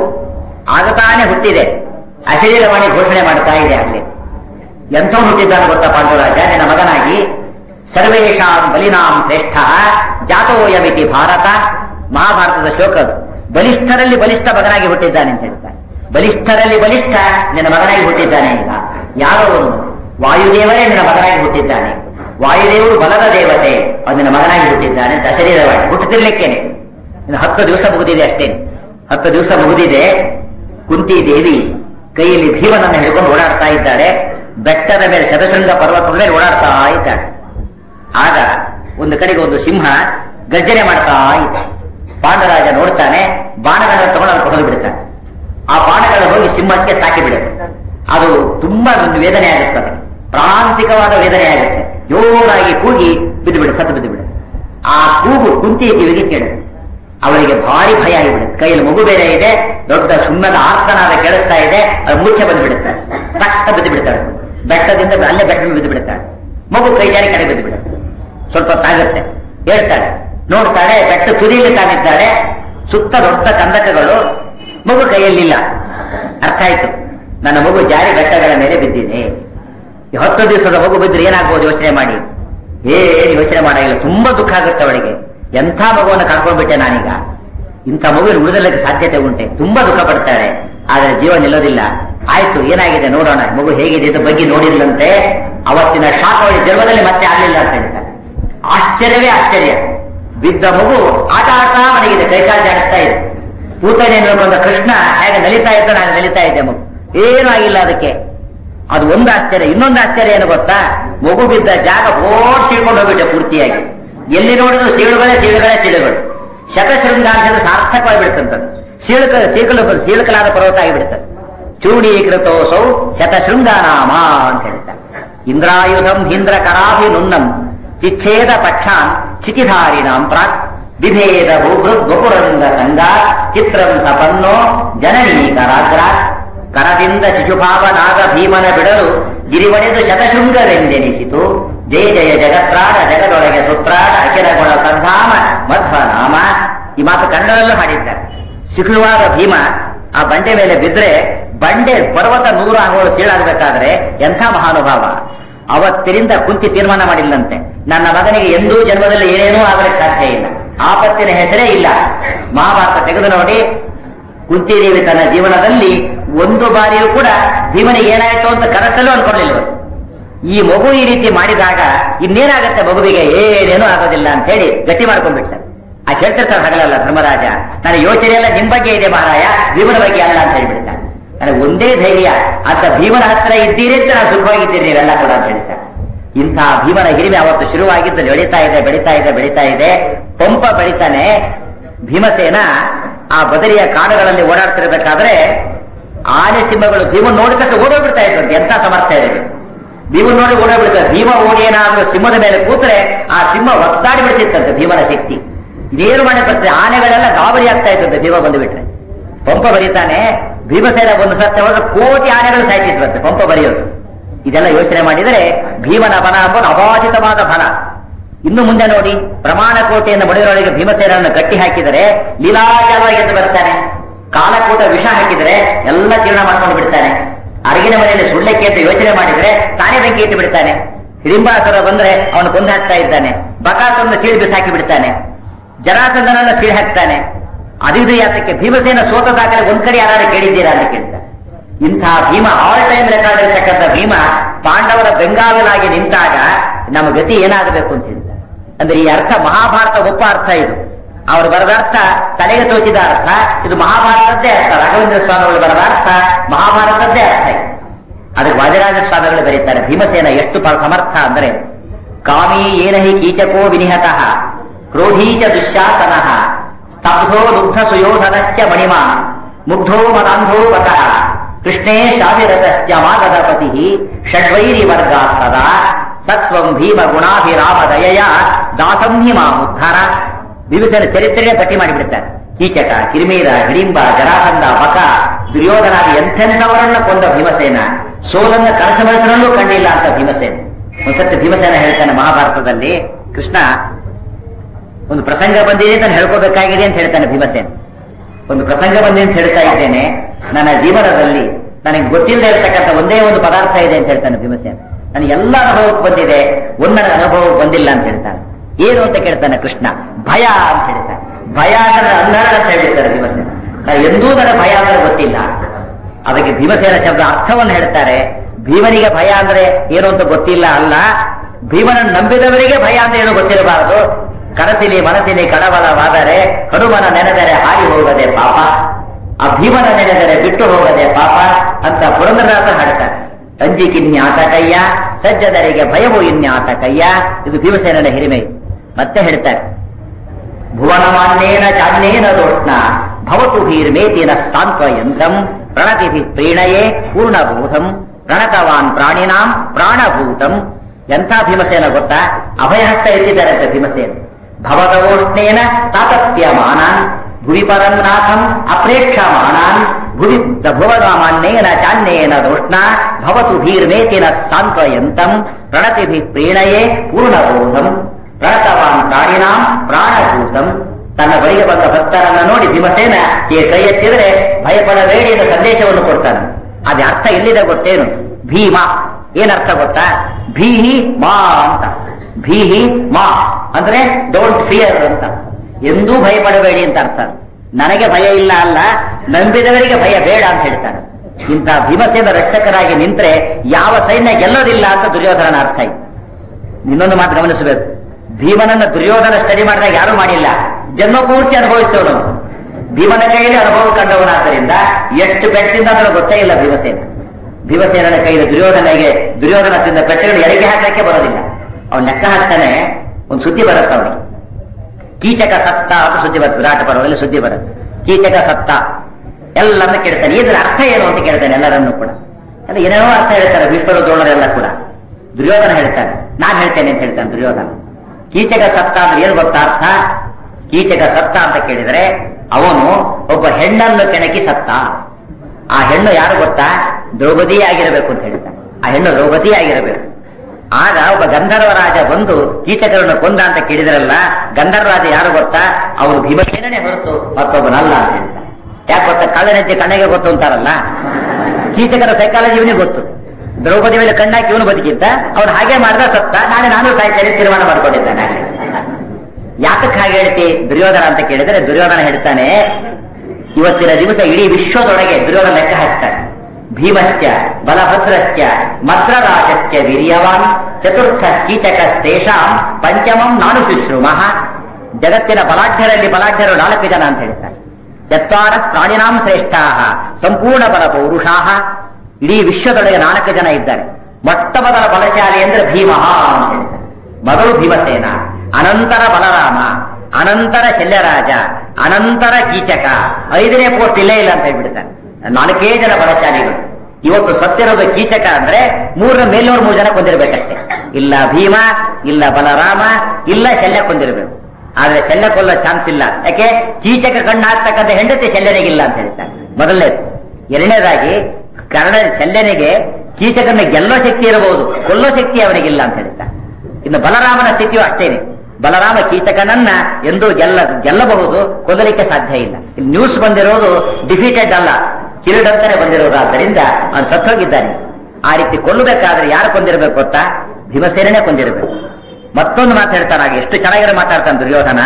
ಆಗತಾನೆ ಹುಟ್ಟಿದೆ ಅಶರೀರವಾಣಿ ಘೋಷಣೆ ಮಾಡ್ತಾ ಇದೆ ಅಲ್ಲಿ ಎಂಥವನು ಹುಟ್ಟಿದ್ದಾನೆ ಗೊತ್ತಾ ಪಾಂಡುರಾಜ ನಿನ್ನ ಮಗನಾಗಿ ಸರ್ವೇಶಾಂ ಬಲಿನಾಂ ಶ್ರೇಷ್ಠ ಜಾತೋಯಮಿತಿ ಭಾರತ ಮಹಾಭಾರತದ ಶ್ಲೋಕ ಅದು ಬಲಿಷ್ಠರಲ್ಲಿ ಬಲಿಷ್ಠ ಮಗನಾಗಿ ಹುಟ್ಟಿದ್ದಾನೆ ಅಂತ ಹೇಳ್ತಾರೆ ಬಲಿಷ್ಠರಲ್ಲಿ ಬಲಿಷ್ಠ ನಿನ್ನ ಮಗನಾಗಿ ಹುಟ್ಟಿದ್ದಾನೆ ಈಗ ಯಾರೋ ಅವನು ವಾಯುದೇವರೇ ನಿನ್ನ ಮಗನಾಗಿ ಹುಟ್ಟಿದ್ದಾನೆ ವಾಯುದೇವರು ಬಲದ ದೇವತೆ ಅವನಿನ ಮಗನಾಗಿ ಹುಟ್ಟಿದ್ದಾನೆ ದಶರೀರವಾಗಿ ಹುಟ್ಟುತ್ತಿರ್ಲಿಕ್ಕೇನೆ ಇನ್ನು ಹತ್ತು ದಿವಸ ಮುಗಿದಿದೆ ಅಷ್ಟೇ ಹತ್ತು ದಿವಸ ಮುಗಿದಿದೆ ಕುಂತಿ ದೇವಿ ಕೈಯಲ್ಲಿ ಭೀಮನನ್ನು ಹಿಡ್ಕೊಂಡು ಓಡಾಡ್ತಾ ಇದ್ದಾಳೆ ಬೆಟ್ಟದ ಮೇಲೆ ಶತಶೃಂಗ ಪರ್ವತದ ಮೇಲೆ ಓಡಾಡ್ತಾ ಇದ್ದಾಳೆ ಆಗ ಒಂದು ಕಡೆಗೆ ಒಂದು ಸಿಂಹ ಗರ್ಜನೆ ಮಾಡ್ತಾ ಇದೆ ಪಾಂಡರಾಜ ನೋಡ್ತಾನೆ ಬಾಣಗಳನ್ನು ತಗೊಂಡು ಅದನ್ನು ಹೊಡೆದು ಬಿಡ್ತಾನೆ ಆ ಬಾಣಗಳು ಹೋಗಿ ಸಿಂಹಕ್ಕೆ ತಾಕಿ ಬಿಡುತ್ತೆ ಅದು ತುಂಬಾ ಒಂದು ವೇದನೆ ಆಗುತ್ತದೆ ಪ್ರಾಂತಿಕವಾದ ವೇದನೆ ಆಗುತ್ತೆ ಜೋರಾಗಿ ಕೂಗಿ ಬಿದ್ದು ಬಿಡು ಸತ್ತು ಬಿದ್ದು ಬಿಡು ಆ ಕೂಗು ಕುಂತಿ ಕಿವಿಗೆ ಕೇಳು ಅವರಿಗೆ ಭಾರಿ ಭಯ ಆಗಿಬಿಡುತ್ತೆ ಕೈಯಲ್ಲಿ ಮಗು ಬೇರೆ ಇದೆ ದೊಡ್ಡ ಸುಮ್ಮದ ಆರ್ತನಾದ ಕೇಳುತ್ತಾ ಇದೆ ಅದು ಮುಚ್ಚೆ ಬಂದು ಬಿಡುತ್ತೆ ತಕ್ಕ ಬಿದ್ದು ಬಿಡ್ತಾಳೆ ಬೆಟ್ಟದಿಂದ ಅಲ್ಲೇ ಬೆಟ್ಟ ಬಿದ್ದು ಬಿಡುತ್ತಾಳೆ ಮಗು ಕೈ ಜಾರಿ ಕಡೆ ಬಿದ್ದು ಬಿಡುತ್ತೆ ಸ್ವಲ್ಪ ತಾಗುತ್ತೆ ಹೇಳ್ತಾಳೆ ನೋಡ್ತಾಳೆ ಬೆಟ್ಟ ತುದಿಯಲ್ಲಿ ತಾನಿದ್ದಾಳೆ ಸುತ್ತ ದೊಡ್ಡ ಕಂದಕಗಳು ಮಗು ಕೈಯಲ್ಲಿಲ್ಲ ಅರ್ಥ ಆಯ್ತು ನನ್ನ ಮಗು ಜಾರಿ ಬೆಟ್ಟಗಳ ಮೇಲೆ ಬಿದ್ದಿದೆ ಈ ಹತ್ತು ದಿವಸದ ಮಗು ಬಿದ್ದರೆ ಏನಾಗ್ಬೋದು ಯೋಚನೆ ಮಾಡಿ ಏನ್ ಯೋಚನೆ ಮಾಡಾಗಿಲ್ಲ ತುಂಬಾ ದುಃಖ ಆಗುತ್ತೆ ಅವಳಿಗೆ ಎಂಥ ಮಗುವನ್ನು ಕಳ್ಕೊಂಡ್ಬಿಟ್ಟೆ ನಾನೀಗ ಇಂಥ ಮಗುವಿನ ಉಳಿದಲಿಕ್ಕೆ ಸಾಧ್ಯತೆ ಉಂಟೆ ತುಂಬಾ ದುಃಖ ಪಡ್ತಾಳೆ ಆದ್ರೆ ಜೀವ ನಿಲ್ಲೋದಿಲ್ಲ ಆಯ್ತು ಏನಾಗಿದೆ ನೋಡೋಣ ಮಗು ಹೇಗಿದೆ ಅಂತ ಬಗ್ಗೆ ನೋಡಿಲ್ಲಂತೆ ಅವತ್ತಿನ ಶಾಕ್ ಅವಳಿ ಜನ್ಮದಲ್ಲಿ ಮತ್ತೆ ಆಗ್ಲಿಲ್ಲ ಅಂತ ಹೇಳ್ತಾರೆ ಆಶ್ಚರ್ಯವೇ ಆಶ್ಚರ್ಯ ಬಿದ್ದ ಮಗು ಆಟ ಆಡ್ತಾ ಮನೆಗಿದೆ ಕೈಕಾಲು ಜಾಡಿಸ್ತಾ ಇದೆ ಕೂತನೆ ಬಂದ ಕೃಷ್ಣ ಹೇಗೆ ನಲಿತಾ ಇದ್ದ ನಾನು ನಲಿತಾ ಇದ್ದೆ ಮಗು ಏನೂ ಆಗಿಲ್ಲ ಅದಕ್ಕೆ ಅದು ಒಂದು ಆಶ್ಚರ್ಯ ಇನ್ನೊಂದು ಆಶ್ಚರ್ಯ ಏನು ಗೊತ್ತಾ ಮಗು ಬಿದ್ದ ಜಾಗ ಓಡ್ ತಿಳ್ಕೊಂಡು ಹೋಗ್ಬಿಟ್ಟೆ ಪೂರ್ತಿಯಾಗಿ ಎಲ್ಲಿ ನೋಡಿದ್ರು ಸೀಳುಗಳೇ ಸೀಳುಗಳೇ ಸೀಳುಗಳು ಶತಶೃಂಗ ಅಂತ ಸಾರ್ಥಕವಾಗಿ ಬಿಡುತ್ತಂತದ್ದು ಸೀಳುಕ ಸೀಕಲು ಸೀಳುಕಲಾದ ಪರ್ವತ ಆಗಿಬಿಡುತ್ತದೆ ಚೂಡೀಕೃತೋಸೌ ಶತಶೃಂಗ ನಾಮ ಅಂತ ಹೇಳ್ತಾರೆ ಇಂದ್ರಾಯುಧಂ ಹಿಂದ್ರ ಕರಾಭಿ ನುನ್ನಂ ಚಿಚ್ಛೇದ ಪಕ್ಷಾನ್ ಕ್ಷಿತಿಧಾರಿಣಾಂ ಪ್ರಾಕ್ ವಿಭೇದ ಭೂಭೃದ್ ಬಪುರಂಗ ಸಂಗ ಚಿತ್ರಂ ಸಪನ್ನೋ ಜನನೀಕರಾಗ್ರ ಕರದಿಂದ ಶಿಶುಭಾವ ನಾಗ ಭೀಮನ ಬಿಡಲು ಗಿರಿವಡೆದು ಶತಶೃಂಗವೆಂದೆನಿಸಿತು ಜಯ ಜಯ ಜಗತ್ರಾಡ ಜಗದೊಳಗೆ ಸುತ್ರಾಡ ಅಖಿಲ ಗುಣ ಸಂಧಾಮ ಮಧ್ವ ನಾಮ ಈ ಮಾತು ಕನ್ನಡದಲ್ಲೂ ಮಾಡಿದ್ದಾರೆ ಶಿಖುವಾದ ಭೀಮ ಆ ಬಂಡೆ ಮೇಲೆ ಬಿದ್ರೆ ಬಂಡೆ ಪರ್ವತ ನೂರು ಆಗೋಳು ಸೀಳಾಗಬೇಕಾದ್ರೆ ಎಂಥ ಮಹಾನುಭಾವ ಅವತ್ತಿನಿಂದ ಕುಂತಿ ತೀರ್ಮಾನ ಮಾಡಿಲ್ಲಂತೆ ನನ್ನ ಮಗನಿಗೆ ಎಂದೂ ಜನ್ಮದಲ್ಲಿ ಏನೇನೂ ಆಗಲಿಕ್ಕೆ ಸಾಧ್ಯ ಇಲ್ಲ ಆಪತ್ತಿನ ಹೆಸರೇ ಇಲ್ಲ ಮಹಾಭಾರತ ತೆಗೆದು ನೋಡಿ ಕುಂತಿದೇವಿ ತನ್ನ ಜೀವನದಲ್ಲಿ ಒಂದು ಬಾರಿಯೂ ಕೂಡ ಭೀಮನಿಗೆ ಏನಾಯ್ತು ಅಂತ ಕನಸಲ್ಲೂ ಅನ್ಕೊಳ್ಳಿಲ್ಲ ಈ ಮಗು ಈ ರೀತಿ ಮಾಡಿದಾಗ ಇನ್ನೇನಾಗತ್ತೆ ಮಗುವಿಗೆ ಏನೇನೂ ಆಗೋದಿಲ್ಲ ಅಂತ ಹೇಳಿ ಗಟ್ಟಿ ಮಾಡ್ಕೊಂಡ್ಬಿಟ್ಟ ಆ ಹೇಳ್ತಿರ್ತಾರೆ ಹಗಲಲ್ಲ ಧರ್ಮರಾಜ ನನ್ನ ಯೋಚನೆ ಎಲ್ಲ ನಿಮ್ ಬಗ್ಗೆ ಇದೆ ಮಹಾರಾಯ ಭೀಮನ ಬಗ್ಗೆ ಅಲ್ಲ ಅಂತ ಹೇಳ್ಬಿಡ್ತಾನೆ ನನಗೆ ಒಂದೇ ಧೈರ್ಯ ಅಂತ ಭೀಮನ ಹತ್ರ ಇದ್ದೀರಿ ಅಂತ ನಾನು ಸುಖವಾಗಿದ್ದೀರಿ ನೀವೆಲ್ಲ ಕೂಡ ಅಂತ ಹೇಳ್ತಾರೆ ಇಂಥ ಭೀಮನ ಹಿರಿಮೆ ಅವತ್ತು ಶುರುವಾಗಿದ್ದು ಬೆಳೀತಾ ಇದೆ ಬೆಳೀತಾ ಇದೆ ಬೆಳೀತಾ ಇದೆ ಪಂಪ ಬೆಳಿತಾನೆ ಭೀಮಸೇನ ಆ ಬದರಿಯ ಕಾಡುಗಳಲ್ಲಿ ಓಡಾಡ್ತಿರ್ಬೇಕಾದ್ರೆ ಆನೆ ಸಿಂಹಗಳು ಭೀಮನ್ ನೋಡಿದ ಓಡೋಗ್ಬಿಡ್ತಾ ಇದ್ದಂತೆ ಎಂತ ಸಮರ್ಥ ಇದೆ ಭೀಮನ್ ನೋಡಿ ಓಡೋಗ್ಬಿಡ್ತಾರೆ ಭೀಮ ಓಡಿ ಏನಾದ್ರೂ ಸಿಂಹದ ಮೇಲೆ ಕೂತ್ರೆ ಆ ಸಿಂಹ ಒತ್ತಾಡಿ ಬಿಡ್ತಿತ್ತಂತೆ ಭೀಮನ ಶಕ್ತಿ ಇದೇನು ಮಾಡಿ ಬರ್ತದೆ ಆನೆಗಳೆಲ್ಲ ಗಾಬರಿ ಆಗ್ತಾ ಇತ್ತಂತೆ ಭೀಮ ಬಂದುಬಿಟ್ರೆ ಪಂಪ ಬರೀತಾನೆ ಭೀಮಸೇನ ಒಂದು ಸತ್ಯ ಹೋದ್ರೆ ಕೋಟಿ ಆನೆಗಳು ಸಾಯ್ತಿದ್ವಂತೆ ಪಂಪ ಬರೆಯೋದು ಇದೆಲ್ಲ ಯೋಚನೆ ಮಾಡಿದರೆ ಭೀಮನ ಬನ ಅಂಬೋದು ಅಬಾಧಿತವಾದ ಫಲ ಇನ್ನು ಮುಂದೆ ನೋಡಿ ಪ್ರಮಾಣ ಕೋಟೆಯನ್ನು ಬಡಿಯರೊಳಗೆ ಭೀಮಸೇನನ್ನು ಕಟ್ಟಿ ಹಾಕಿದರೆ ಲೀಲಾಜಲವಾಗಿ ಎದ್ದು ಬರ್ತಾನೆ ಕಾಲಕೂಟ ವಿಷ ಹಾಕಿದರೆ ಎಲ್ಲ ಜೀರ್ಣ ಮಾಡ್ಕೊಂಡು ಬಿಡ್ತಾನೆ ಅರಗಿನ ಮನೆಯಲ್ಲಿ ಸುಳ್ಳಕ್ಕೆ ಅಂತ ಯೋಚನೆ ಮಾಡಿದ್ರೆ ತಾನೇ ಬೆಂಕಿ ಇಟ್ಟು ಬಿಡ್ತಾನೆ ಹಿಡಿಂಬಾಸುರ ಬಂದ್ರೆ ಅವನು ಕೊಂದು ಹಾಕ್ತಾ ಇದ್ದಾನೆ ಬಕಾಸುರನ್ನು ಸೀಳಿ ಬಿಸಾಕಿ ಬಿಡ್ತಾನೆ ಜರಾಸಂದನನ್ನ ಸೀಳಿ ಹಾಕ್ತಾನೆ ಅದಿದು ಯಾತಕ್ಕೆ ಭೀಮಸೇನ ಸೋತ ದಾಖಲೆ ಒಂದ್ ಕಡೆ ಯಾರು ಕೇಳಿದ್ದೀರಾ ಅಂತ ಕೇಳ್ತಾರೆ ಇಂಥ ಭೀಮ ಆಲ್ ಟೈಮ್ ರೆಕಾರ್ಡ್ ಇರತಕ್ಕಂಥ ಭೀಮ ಪಾಂಡವರ ಬೆಂಗಾವಲಾಗಿ ನಿಂತಾಗ ನಮ್ಮ ಗತಿ ಏನಾಗಬೇಕು ಅಂತ ಹೇಳ್ತಾರೆ ಅಂದ್ರೆ ಈ ಅರ್ಥ ಮಹಾಭಾರತ ಒಪ್ಪ ಅರ್ಥ ಇದು ಅವರು ಬರೆದ ಅರ್ಥ ತಲೆಗೆ ತೋಚಿದ ಅರ್ಥ ಇದು ಮಹಾಭಾರತದ್ದೇ ಅರ್ಥ ರಾಘವೇಂದ್ರ ಸ್ವಾಮಿಗಳು ಬರೆದ ಅರ್ಥ ಮಹಾಭಾರತದ್ದೇ ಅರ್ಥ ಇದು ಅದಕ್ಕೆ ವಾಜರಾಜ ಸ್ವಾಮಿಗಳು ಬರೀತಾರೆ ಭೀಮಸೇನ ಎಷ್ಟು ಪ- ಸಮರ್ಥ ಅಂದ್ರೆ ಕಾಮಿ ಏನ ಹಿ ಕೀಚಕೋ ವಿನಿಹತಃ ಕ್ರೋಧೀಚ ದುಶ್ಯಾಸನಃ ಸ್ತಬ್ಧೋ ದುಗ್ಧ ಸುಯೋಧನಶ್ಚ ಮಣಿಮ ಮುಗ್ಧೋ ಮದಾಂಧೋ ವತಃ ಕೃಷ್ಣೇ ಶಾಭಿರತಶ್ಚ ಮಾಗಧಪತಿ ಷಡ್ವೈರಿ ವರ್ಗಾ ಸದಾ ಸತ್ವಂ ಭೀಮ ಗುಣಾಭಿರಾಮ ದಯಯ ದಾಸಂ ಹಿ ಮಾಮುದ್ಧಾರ ಭೀಮಸೇನ ಚರಿತ್ರೆನೇ ಪಟ್ಟಿ ಮಾಡಿಬಿಡ್ತಾರೆ ಕೀಚಕ ಕಿರಿಮೀರ ಹಿಡಿಂಬ ಜರಾಸಂಧ ಬಕ ದುರ್ಯೋಧನಾದಿ ಎಂಥೆಂಥವರನ್ನ ಕೊಂದ ಭೀಮಸೇನ ಸೋಲನ್ನ ಕನಸಮನಸನಲ್ಲೂ ಕಂಡಿಲ್ಲ ಅಂತ ಭೀಮಸೇನ ಒಂದ್ಸತಿ ಭೀಮಸೇನ ಹೇಳ್ತಾನೆ ಮಹಾಭಾರತದಲ್ಲಿ ಕೃಷ್ಣ ಒಂದು ಪ್ರಸಂಗ ಬಂದಿದೆ ಅಂತ ಹೇಳ್ಕೋಬೇಕಾಗಿದೆ ಅಂತ ಹೇಳ್ತಾನೆ ಭೀಮಸೇನ ಒಂದು ಪ್ರಸಂಗ ಬಂದಿದೆ ಅಂತ ಹೇಳ್ತಾ ಇದ್ದೇನೆ ನನ್ನ ಜೀವನದಲ್ಲಿ ನನಗೆ ಗೊತ್ತಿಲ್ಲದೆ ಇರತಕ್ಕಂಥ ಒಂದೇ ಒಂದು ಪದಾರ್ಥ ಇದೆ ಅಂತ ಹೇಳ್ತಾನೆ ಭೀಮಸೇನ ನನಗೆ ಎಲ್ಲ ಅನುಭವಕ್ಕೆ ಬಂದಿದೆ ಒಂದು ನನಗೆ ಅನುಭವಕ್ಕೆ ಬಂದಿಲ್ಲ ಅಂತ ಹೇಳ್ತಾನೆ ಏನು ಅಂತ ಕೇಳ್ತಾನೆ ಕೃಷ್ಣ ಭಯ ಅಂತ ಹೇಳ್ತಾನೆ ಭಯ ಅಂದ್ರೆ ಅಂಧಾರ ಅಂತ ಹೇಳಿರ್ತಾರೆ ಭೀಮಸೇನ ನಾನು ಎಂದೂ ನನಗೆ ಭಯ ಅಂದ್ರೆ ಗೊತ್ತಿಲ್ಲ ಅದಕ್ಕೆ ಭೀಮಸೇನ ಶಬ್ದ ಅರ್ಥವನ್ನು ಹೇಳ್ತಾರೆ ಭೀಮನಿಗೆ ಭಯ ಅಂದ್ರೆ ಏನು ಅಂತ ಗೊತ್ತಿಲ್ಲ ಅಲ್ಲ ಭೀಮನನ್ನು ನಂಬಿದವರಿಗೆ ಭಯ ಅಂತ ಏನು ಗೊತ್ತಿರಬಾರದು ಕನಸಿನಿ ಮನಸ್ಸಿನಿ ಕಡವಲವಾದರೆ ಹನುಮನ ನೆನೆದರೆ ಹಾರಿ ಹೋಗದೆ ಪಾಪ ಆ ಭೀಮನ ನೆನೆದರೆ ಬಿಟ್ಟು ಹೋಗದೆ ಪಾಪ ಅಂತ ಪುರಂದರನಾಥ ಹಾಡ್ತಾರೆ ಅಂಜಿಕಿನ್ಯಾತ ಕಯ್ಯ ಸಜ್ಜನರಿಗೆ ಭಯವು ಇನ್ಯಾತ ಕಯ್ಯ ಇದು ಭೀಮಸೇನನ ಹಿರಿಮೆ ಮತ್ತೆ ಹೇಳ್ತಾರೆ ಭುವನಮಾನ್ಯೇನ ಚಾನ್ಯೇನ ದೋಷ್ಣ ಭವತು ಭೀರ್ಮೇತಿನ ಸ್ಥಾಂತ್ವಯಂತ್ರಂ ಪ್ರಣತಿಭಿ ಪ್ರೀಣಯೇ ಪೂರ್ಣಭೂತಂ ಪ್ರಣತವಾನ್ ಪ್ರಾಣಿನಾಂ ಪ್ರಾಣಭೂತಂ ಎಂಥ ಭೀಮಸೇನ ಗೊತ್ತಾ ಅಭಯಹಸ್ತ ಎತ್ತಿದ್ದಾರಂತೆ ಭೀಮಸೇನ ಭವದವೋಷ್ಣೇನ ತಾತತ್ಯಮಾನಾನ್ ಭುವಿ ಪರಂನಾಥಂ ಅಪ್ರೇಕ್ಷಮಾಣಾನ್ ಭುವಿ ಭುವನಮಾನ್ಯೇನ ಚಾನ್ಯೇನ ದೋಷ್ಣ ಭವತು ಭೀರ್ಮೇತಿನ ಸ್ಥಾಂತ್ವಯಂತಂ ಪ್ರಣತಿಭಿ ಪ್ರೀಣಯೇ ಪೂರ್ಣಭೂತಂ ಪ್ರಣತವಾನ್ ಪ್ರಾಣಿನಾಂ ಪ್ರಾಣಭೂತಂ ತನ್ನ ಬಳಿಗೆ ಬಂದ ಭಕ್ತರನ್ನ ನೋಡಿ ಭೀಮಸೇನ ಈ ಕೈ ಎತ್ತಿದ್ರೆ ಭಯಪಡಬೇಡಿ ಎಂಬ ಸಂದೇಶವನ್ನು ಕೊಡ್ತಾನೆ ಅದ ಅರ್ಥ ಎಲ್ಲಿದೆ ಗೊತ್ತೇನು ಭೀಮ ಏನರ್ಥ ಗೊತ್ತಾ ಭೀಹಿ ಮಾ ಅಂತ ಭೀಹಿ ಮಾ ಅಂದ್ರೆ ಡೋಂಟ್ ಫಿಯರ್ ಅಂತ ಎಂದೂ ಭಯಪಡಬೇಡಿ ಅಂತ ಅರ್ಥ ನನಗೆ ಭಯ ಇಲ್ಲ ಅಲ್ಲ ನಂಬಿದವರಿಗೆ ಭಯ ಬೇಡ ಅಂತ ಹೇಳ್ತಾನೆ ಇಂಥ ಭೀಮಸೇನ ರಕ್ಷಕರಾಗಿ ನಿಂತ್ರೆ ಯಾವ ಸೈನ್ಯ ಗೆಲ್ಲೋದಿಲ್ಲ ಅಂತ ದುರ್ಯೋಧನನ ಅರ್ಥ ಇದೆ ಇನ್ನೊಂದು ಮಾತು ಗಮನಿಸಬೇಕು ಭೀಮನನ್ನ ದುರ್ಯೋಧನ ಸ್ಟಡಿ ಮಾಡಿದಾಗ ಯಾರು ಮಾಡಿಲ್ಲ ಜನ್ಮ ಪೂರ್ತಿ ಅನುಭವಿಸ್ತವನು ಭೀಮನ ಕೈಯಲ್ಲಿ ಅನುಭವ ಕಂಡವನಾದ್ದರಿಂದ ಎಷ್ಟು ಪೆಟ್ಟಿಂದ ನನಗೆ ಗೊತ್ತೇ ಇಲ್ಲ ಭೀಮಸೇನ ಭೀಮಸೇನನ ಕೈಯಲ್ಲಿ ದುರ್ಯೋಧನೆಗೆ ದುರ್ಯೋಧನ ತಿಂದ ಪೆಟ್ಟುಗಳು ಎರಿಗೆ ಹಾಕಕ್ಕೆ ಬರೋದಿಲ್ಲ ಅವನ್ ಲೆಕ್ಕ ಹಾಕ್ತಾನೆ ಒಂದು ಸುದ್ದಿ ಬರುತ್ತೆ ಅವನಿಗೆ ಕೀಚಕ ಸತ್ತ ಅಂತ ಸುದ್ದಿ ಬರುತ್ತೆ ವಿರಾಟ ಪರ್ವದಲ್ಲಿ ಸುದ್ದಿ ಬರುತ್ತೆ ಕೀಚಕ ಸತ್ತ ಎಲ್ಲರನ್ನ ಕೇಳ್ತಾನೆ ಇದ್ರ ಅರ್ಥ ಏನು ಅಂತ ಕೇಳ್ತಾನೆ ಎಲ್ಲರನ್ನೂ ಕೂಡ ಎಲ್ಲ ಏನೇನೋ ಅರ್ಥ ಹೇಳ್ತಾರೆ ಭೀಷ್ಮರು ದ್ರೋಣರೆಲ್ಲ ಕೂಡ ದುರ್ಯೋಧನ ಹೇಳ್ತಾನೆ ನಾನ್ ಹೇಳ್ತೇನೆ ಅಂತ ಹೇಳ್ತಾನೆ ದುರ್ಯೋಧನ ಕೀಚಕ ಸತ್ತ ಅಂದ್ರೆ ಏನು ಗೊತ್ತಾ ಅರ್ಥ ಕೀಚಕ ಸತ್ತ ಅಂತ ಕೇಳಿದರೆ ಅವನು ಒಬ್ಬ ಹೆಣ್ಣನ್ನು ಕೆಣಕಿ ಸತ್ತ ಆ ಹೆಣ್ಣು ಯಾರು ಗೊತ್ತಾ ದ್ರೌಪದಿ ಆಗಿರಬೇಕು ಅಂತ ಹೇಳ್ತಾನೆ ಆ ಹೆಣ್ಣು ದ್ರೌಪದಿ ಆಗಿರಬೇಕು ಆಗ ಒಬ್ಬ ಗಂಧರ್ವ ರಾಜ ಬಂದು ಕೀಚಕರನ್ನು ಕೊಂದ ಅಂತ ಕೇಳಿದ್ರಲ್ಲ ಗಂಧರ್ವ ರಾಜ ಯಾರು ಗೊತ್ತಾ ಅವನು ಭೀಮಸೇನೇ ಹೊರತು ಮತ್ತೊಬ್ಬನಲ್ಲ ಅಂತ ಹೇಳ್ತಾನೆ ಯಾಕೆ ಗೊತ್ತಾ ಕಳ್ಳನೆಜ್ಜೆ ಕಣ್ಣಿಗೆ ಗೊತ್ತು ಅಂತಾರಲ್ಲ ಕೀಚಕರ ಸೈಕಾಲಜಿ ಇವನಿಗೆ ಗೊತ್ತು ದ್ರೌಪದಿ ಮೇಲೆ ಕಣ್ಣಾಕಿ ಇವನು ಬದುಕಿದ್ದ ಅವನು ಹಾಗೆ ಮಾಡಿದ ಸತ್ತ ನಾಳೆ ನಾನು ಸಾಯ್ತೇನೆ ತೀರ್ಮಾನ ಮಾಡ್ಕೊಂಡಿದ್ದಾನೆ ಯಾತಕ್ಕೆ ಹಾಗೆ ಹೇಳ್ತಿ ದುರ್ಯೋಧನ ಅಂತ ಕೇಳಿದರೆ ದುರ್ಯೋಧನ ಹೇಳ್ತಾನೆ ಇವತ್ತಿನ ದಿವಸ ಇಡೀ ವಿಶ್ವದೊಳಗೆ ದುರ್ಯೋಧನ ಲೆಕ್ಕ ಹಾಕ್ತಾನೆ ಭೀಮಶ್ಚ ಬಲಭದ್ರಶ್ಚ ಮದ್ರರಾಜಶ್ಚ ವೀರ್ಯವಾನ್ ಚತುರ್ಥ ಕೀಚಕಸ್ತೇಷಾಂ ಪಂಚಮಂ ನಾನು ಶುಶ್ರೂಮಃ ಜಗತ್ತಿನ ಬಲಾಢ್ಯರಲ್ಲಿ ಬಲಾಢ್ಯರು ನಾಲ್ಕು ಜನ ಅಂತ ಹೇಳ್ತಾರೆ ಚತ್ವಾರ ಪ್ರಾಣಿನಾಂ ಶ್ರೇಷ್ಠಾ ಸಂಪೂರ್ಣ ಬಲ ಪೌರುಷಾ ಇಡೀ ವಿಶ್ವದೊಳಗೆ ನಾಲ್ಕು ಜನ ಇದ್ದಾರೆ ಮೊಟ್ಟ ಮೊದಲ ಬಲಶಾಲಿ ಅಂದ್ರೆ ಭೀಮ ಅಂತ ಹೇಳ್ತಾರೆ ಮೊದಲು ಭೀಮಸೇನ ಅನಂತರ ಬಲರಾಮ ಅನಂತರ ಶಲ್ಯರಾಜ ಅನಂತರ ಕೀಚಕ ಐದನೇ ಪೋಸ್ಟ್ ಇಲ್ಲೇ ಇಲ್ಲ ಅಂತ ಹೇಳ್ಬಿಡ್ತಾನೆ ನಾಲ್ಕೇ ಜನ ಬಲಶಾಲಿಗಳು ಇವತ್ತು ಸತ್ಯರೋಗ ಕೀಚಕ ಅಂದ್ರೆ ಮೂರ ಮೇಲೋರ್ ಮೂರು ಜನ ಕೊಂದಿರ್ಬೇಕಷ್ಟೇ ಇಲ್ಲ ಭೀಮ ಇಲ್ಲ ಬಲರಾಮ ಇಲ್ಲ ಶಲ್ಯ ಕೊಂದಿರ್ಬೇಕು ಆದ್ರೆ ಶಲ್ಯ ಕೊಲ್ಲೋ ಚಾನ್ಸ್ ಇಲ್ಲ ಯಾಕೆ ಕೀಚಕ ಕಣ್ಣು ಹಾಕ್ತಕ್ಕಂಥ ಹೆಂಡತಿ ಶಲ್ಯನಿಗಿಲ್ಲ ಅಂತ ಹೇಳ್ತಾನೆ ಮೊದಲನೇದು ಎರಡನೇದಾಗಿ ಕರ್ಣ ಶಲ್ಯನಿಗೆ ಕೀಚಕನ ಗೆಲ್ಲೋ ಶಕ್ತಿ ಇರಬಹುದು ಕೊಲ್ಲೋ ಶಕ್ತಿ ಅವನಿಗಿಲ್ಲ ಅಂತ ಹೇಳ್ತಾನೆ ಇನ್ನು ಬಲರಾಮನ ಸ್ಥಿತಿಯು ಅಷ್ಟೇನೆ ಬಲರಾಮ ಕೀಚಕನನ್ನ ಎಂದೂ ಗೆಲ್ಲ ಗೆಲ್ಲಬಹುದು ಕೊಲ್ಲಲಿಕ್ಕೆ ಸಾಧ್ಯ ಇಲ್ಲ ಇಲ್ಲಿ ನ್ಯೂಸ್ ಬಂದಿರೋದು ಡಿಫೀಟೆಡ್ ಅಲ್ಲ ಕಿರೀಡ್ ಅಂತಾನೆ ಬಂದಿರೋದಾದ್ದರಿಂದ ಅವನು ಸತ್ತೋಗಿದ್ದಾನೆ ಆ ರೀತಿ ಕೊಲ್ಲಬೇಕಾದ್ರೆ ಯಾರು ಕೊಂದಿರಬೇಕು ಗೊತ್ತಾ ಭೀಮಸೇನೇ ಕೊಂದಿರಬೇಕು ಮತ್ತೊಂದು ಮಾತು ಹೇಳ್ತಾನೆ ಹಾಗೆ ಎಷ್ಟು ಚೆನ್ನಾಗಿರೋ ಮಾತಾಡ್ತಾನೆ ದುರ್ಯೋಧನ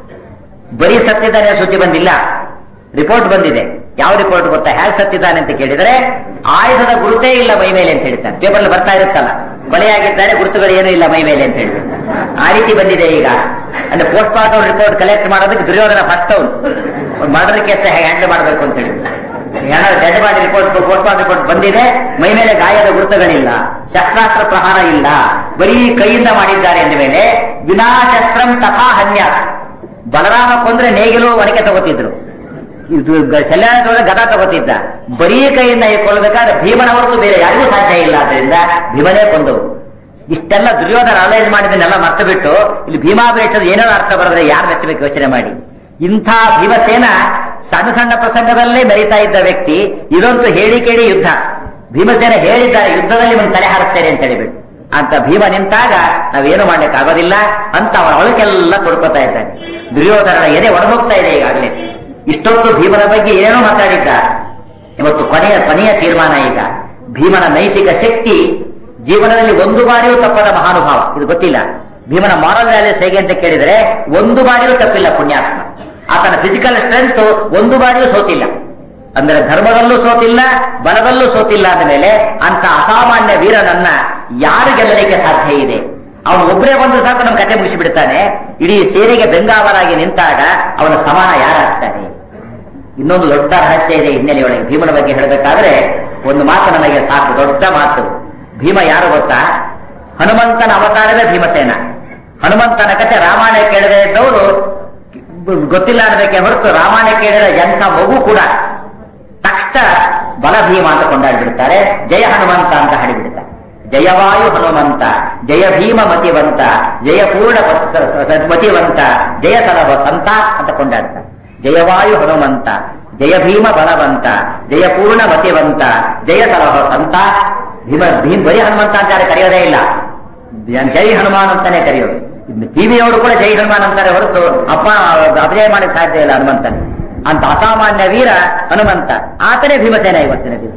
ಬರೀ ಸತ್ತಿದ್ದಾನೆ ಸುದ್ದಿ ಬಂದಿಲ್ಲ ರಿಪೋರ್ಟ್ ಬಂದಿದೆ ಯಾವ ರಿಪೋರ್ಟ್ ಗೊತ್ತಾ ಹ್ಯಾಕ್ ಸತ್ತಿದ್ದಾನೆ ಅಂತ ಕೇಳಿದ್ರೆ ಆಯುಧದ ಗುರುತೇ ಇಲ್ಲ ಮೈ ಮೇಲೆ ಅಂತ ಹೇಳ್ತಾನೆ ಪೇಪರ್ ಬರ್ತಾ ಇರುತ್ತಲ್ಲ ಕೊಲೆಯಾಗಿದ್ದಾರೆ ಗುರುತುಗಳು ಏನೂ ಇಲ್ಲ ಮೈ ಮೇಲೆ ಅಂತ ಹೇಳಿ ಆ ರೀತಿ ಬಂದಿದೆ ಈಗ ಅಂದ್ರೆ ಪೋಸ್ಟ್ ಮಾರ್ಟಮ್ ರಿಪೋರ್ಟ್ ಕಲೆಕ್ಟ್ ಮಾಡೋದಕ್ಕೆ ದುರ್ಯೋಧನ ಫಸ್ಟ್ ಅವನು ಮರ್ಡರ್ ಕೇಸ್ ಹೇಗೆ ಹ್ಯಾಂಡಲ್ ಮಾಡಬೇಕು ಅಂತ ಹೇಳಿ dead body report post mortem report ಬಂದಿದೆ ಮೈ ಮೇಲೆ ಗಾಯದ ಗುರುತುಗಳಿಲ್ಲ ಶಸ್ತ್ರಾಸ್ತ್ರ ಪ್ರಹಾರ ಇಲ್ಲ ಬರೀ ಕೈಯಿಂದ ಮಾಡಿದ್ದಾರೆ ಅಂದ ಮೇಲೆ ವಿನಾಶಸ್ತ್ರಂ ತಥಾ ಹನ್ಯ ಬಲರಾಮ ಕೊಂದ್ರೆ ನೇಗಿಲು ಒಣಕೆ ತಗೋತಿದ್ರು ಇದು ಶಲ್ಯಾನದೊಳಗೆ ಗದ ತಗೋತಿದ್ದ ಬರೀ ಕೈಯಿಂದ ಕೊಲ್ಲಬೇಕಾದ್ರೆ ಭೀಮನ ಹೊರತು ಬೇರೆ ಯಾರಿಗೂ ಸಾಧ್ಯ ಇಲ್ಲ ಆದ್ರಿಂದ ಭೀಮನೇ ಕೊಂದವು ಇಷ್ಟೆಲ್ಲ ದುರ್ಯೋಧನ ಅನಲೈಸ್ ಮಾಡಿದ್ದನ್ನೆಲ್ಲ ಮರ್ತು ಬಿಟ್ಟು ಇಲ್ಲಿ ಭೀಮಾಭಿಷೇಕದ ಏನೋ ಅರ್ಥ ಬರೆದ್ರೆ ಯಾರು ಮೆಚ್ಚಬೇಕು ಯೋಚನೆ ಮಾಡಿ ಇಂಥ ಭೀಮಸೇನ ಸಣ್ಣ ಸಣ್ಣ ಪ್ರಸಂಗದಲ್ಲೇ ಮೆರಿತಾ ಇದ್ದ ವ್ಯಕ್ತಿ ಇದಂತೂ ಹೇಳಿ ಕೇಳಿ ಯುದ್ಧ ಭೀಮಸೇನ ಹೇಳಿದ್ದಾರೆ ಯುದ್ಧದಲ್ಲಿ ಒಂದು ತಲೆ ಹಾರಿಸ್ತೇನೆ ಅಂತ ಹೇಳಿಬಿಟ್ಟು ಅಂತ ಭೀಮ ನಿಂತಾಗ ನಾವೇನು ಮಾಡ್ಲಿಕ್ಕೆ ಆಗೋದಿಲ್ಲ ಅಂತ ಅವನ ಒಳಕೆಲ್ಲ ತೊಡ್ಕೋತಾ ಇದ್ದಾನೆ ದುರ್ಯೋಧನನ ಎದೆ ಒಡಮೋಗ್ತಾ ಇದೆ ಈಗಾಗಲೇ ಇಷ್ಟೊತ್ತು ಭೀಮನ ಬಗ್ಗೆ ಏನೇನೋ ಮಾತಾಡಿದ್ದ ಇವತ್ತು ಕೊನೆಯ ಕೊನೆಯ ತೀರ್ಮಾನ ಈಗ ಭೀಮನ ನೈತಿಕ ಶಕ್ತಿ ಜೀವನದಲ್ಲಿ ಒಂದು ಬಾರಿಯೂ ತಪ್ಪದ ಮಹಾನುಭಾವ ಇದು ಗೊತ್ತಿಲ್ಲ ಭೀಮನ ಮಾರಲ್ ವ್ಯಾಲ್ಯೂಸ್ ಹೇಗೆ ಅಂತ ಕೇಳಿದ್ರೆ ಒಂದು ಬಾರಿಯೂ ತಪ್ಪಿಲ್ಲ ಪುಣ್ಯಾತ್ಮ ಆತನ ಫಿಸಿಕಲ್ ಸ್ಟ್ರೆಂತ್ ಒಂದು ಬಾರಿಯೂ ಸೋತಿಲ್ಲ ಅಂದ್ರೆ ಧರ್ಮದಲ್ಲೂ ಸೋತಿಲ್ಲ ಬಲದಲ್ಲೂ ಸೋತಿಲ್ಲ ಅಂದ ಮೇಲೆ ಅಂತ ಅಸಾಮಾನ್ಯ ವೀರನನ್ನ ಯಾರು ಗೆಲ್ಲಲಿಕ್ಕೆ ಸಾಧ್ಯ ಇದೆ ಅವನು ಒಬ್ಬರೇ ಬಂದು ಸಾಕು ನಮ್ಮ ಕತೆ ಮುಗಿಸಿಬಿಡ್ತಾನೆ ಇಡೀ ಸೇನೆಗೆ ಬೆಂಗಾವಲಾಗಿ ನಿಂತಾಗ ಅವನ ಸಮಾನ ಯಾರಾಗ್ತಾನೆ ಇನ್ನೊಂದು ದೊಡ್ಡ ರಹಸ್ಯ ಇದೆ ಹಿನ್ನೆಲೆಯೊಳಗೆ ಭೀಮನ ಬಗ್ಗೆ ಹೇಳಬೇಕಾದ್ರೆ ಒಂದು ಮಾತು ನಮಗೆ ಸಾಕು ದೊಡ್ಡ ಮಾತು ಭೀಮ ಯಾರು ಗೊತ್ತಾ ಹನುಮಂತನ ಅವತಾರವೇ ಭೀಮಸೇನ ಹನುಮಂತನ ಕತೆ ರಾಮಾಯಣ ಕೇಳದೆ ಇದ್ದವರು ಗೊತ್ತಿಲ್ಲ ಅನ್ನಬೇಕೆ ಹೊರತು ರಾಮಾಯಣ ಕೇಳಿದ ಎಂಥ ಮಗು ಕೂಡ ತಕ್ಷಣ ಬಲ ಭೀಮ ಅಂತ ಕೊಂಡಾಡ್ಬಿಡ್ತಾರೆ ಜಯ ಹನುಮಂತ ಅಂತ ಹಾಡಿಬಿಡ್ತಾರೆ ಜಯವಾಯು ಹನುಮಂತ ಜಯ ಭೀಮ ಮತಿವಂತ ಜಯ ಪೂರ್ಣ ಮತಿವಂತ ಜಯ ಸಲಭ ಸಂತ ಅಂತ ಕೊಂಡಾಡ್ತಾರೆ ಜಯವಾಯು ಹನುಮಂತ ಜಯ ಭೀಮ ಬಲವಂತ ಜಯ ಪೂರ್ಣ ಮತಿವಂತ ಜಯ ಸಲಭ ಸಂತ ಭೀಮ ಭೀಮ್ ಬರೀ ಹನುಮಂತ ಅಂತ ಯಾರು ಕರೆಯೋದೇ ಇಲ್ಲ ಜೈ ಹನುಮಾನ್ ಅಂತಾನೆ ಕರೆಯೋದು ಟಿವಿಯವರು ಕೂಡ ಜೈ ಹನುಮಾನ್ ಅಂತಾರೆ ಹೊರತು ಅಪ್ಪ ಅಭಿನಯ ಮಾಡಕ್ಕೆ ಸಾಧ್ಯ ಇಲ್ಲ ಹನುಮಂತನ ಅಂತ ಅಸಾಮಾನ್ಯ ವೀರ ಹನುಮಂತ ಆತನೇ ಭೀಮಸೇನ ಇವತ್ತಿನ ದಿವಸ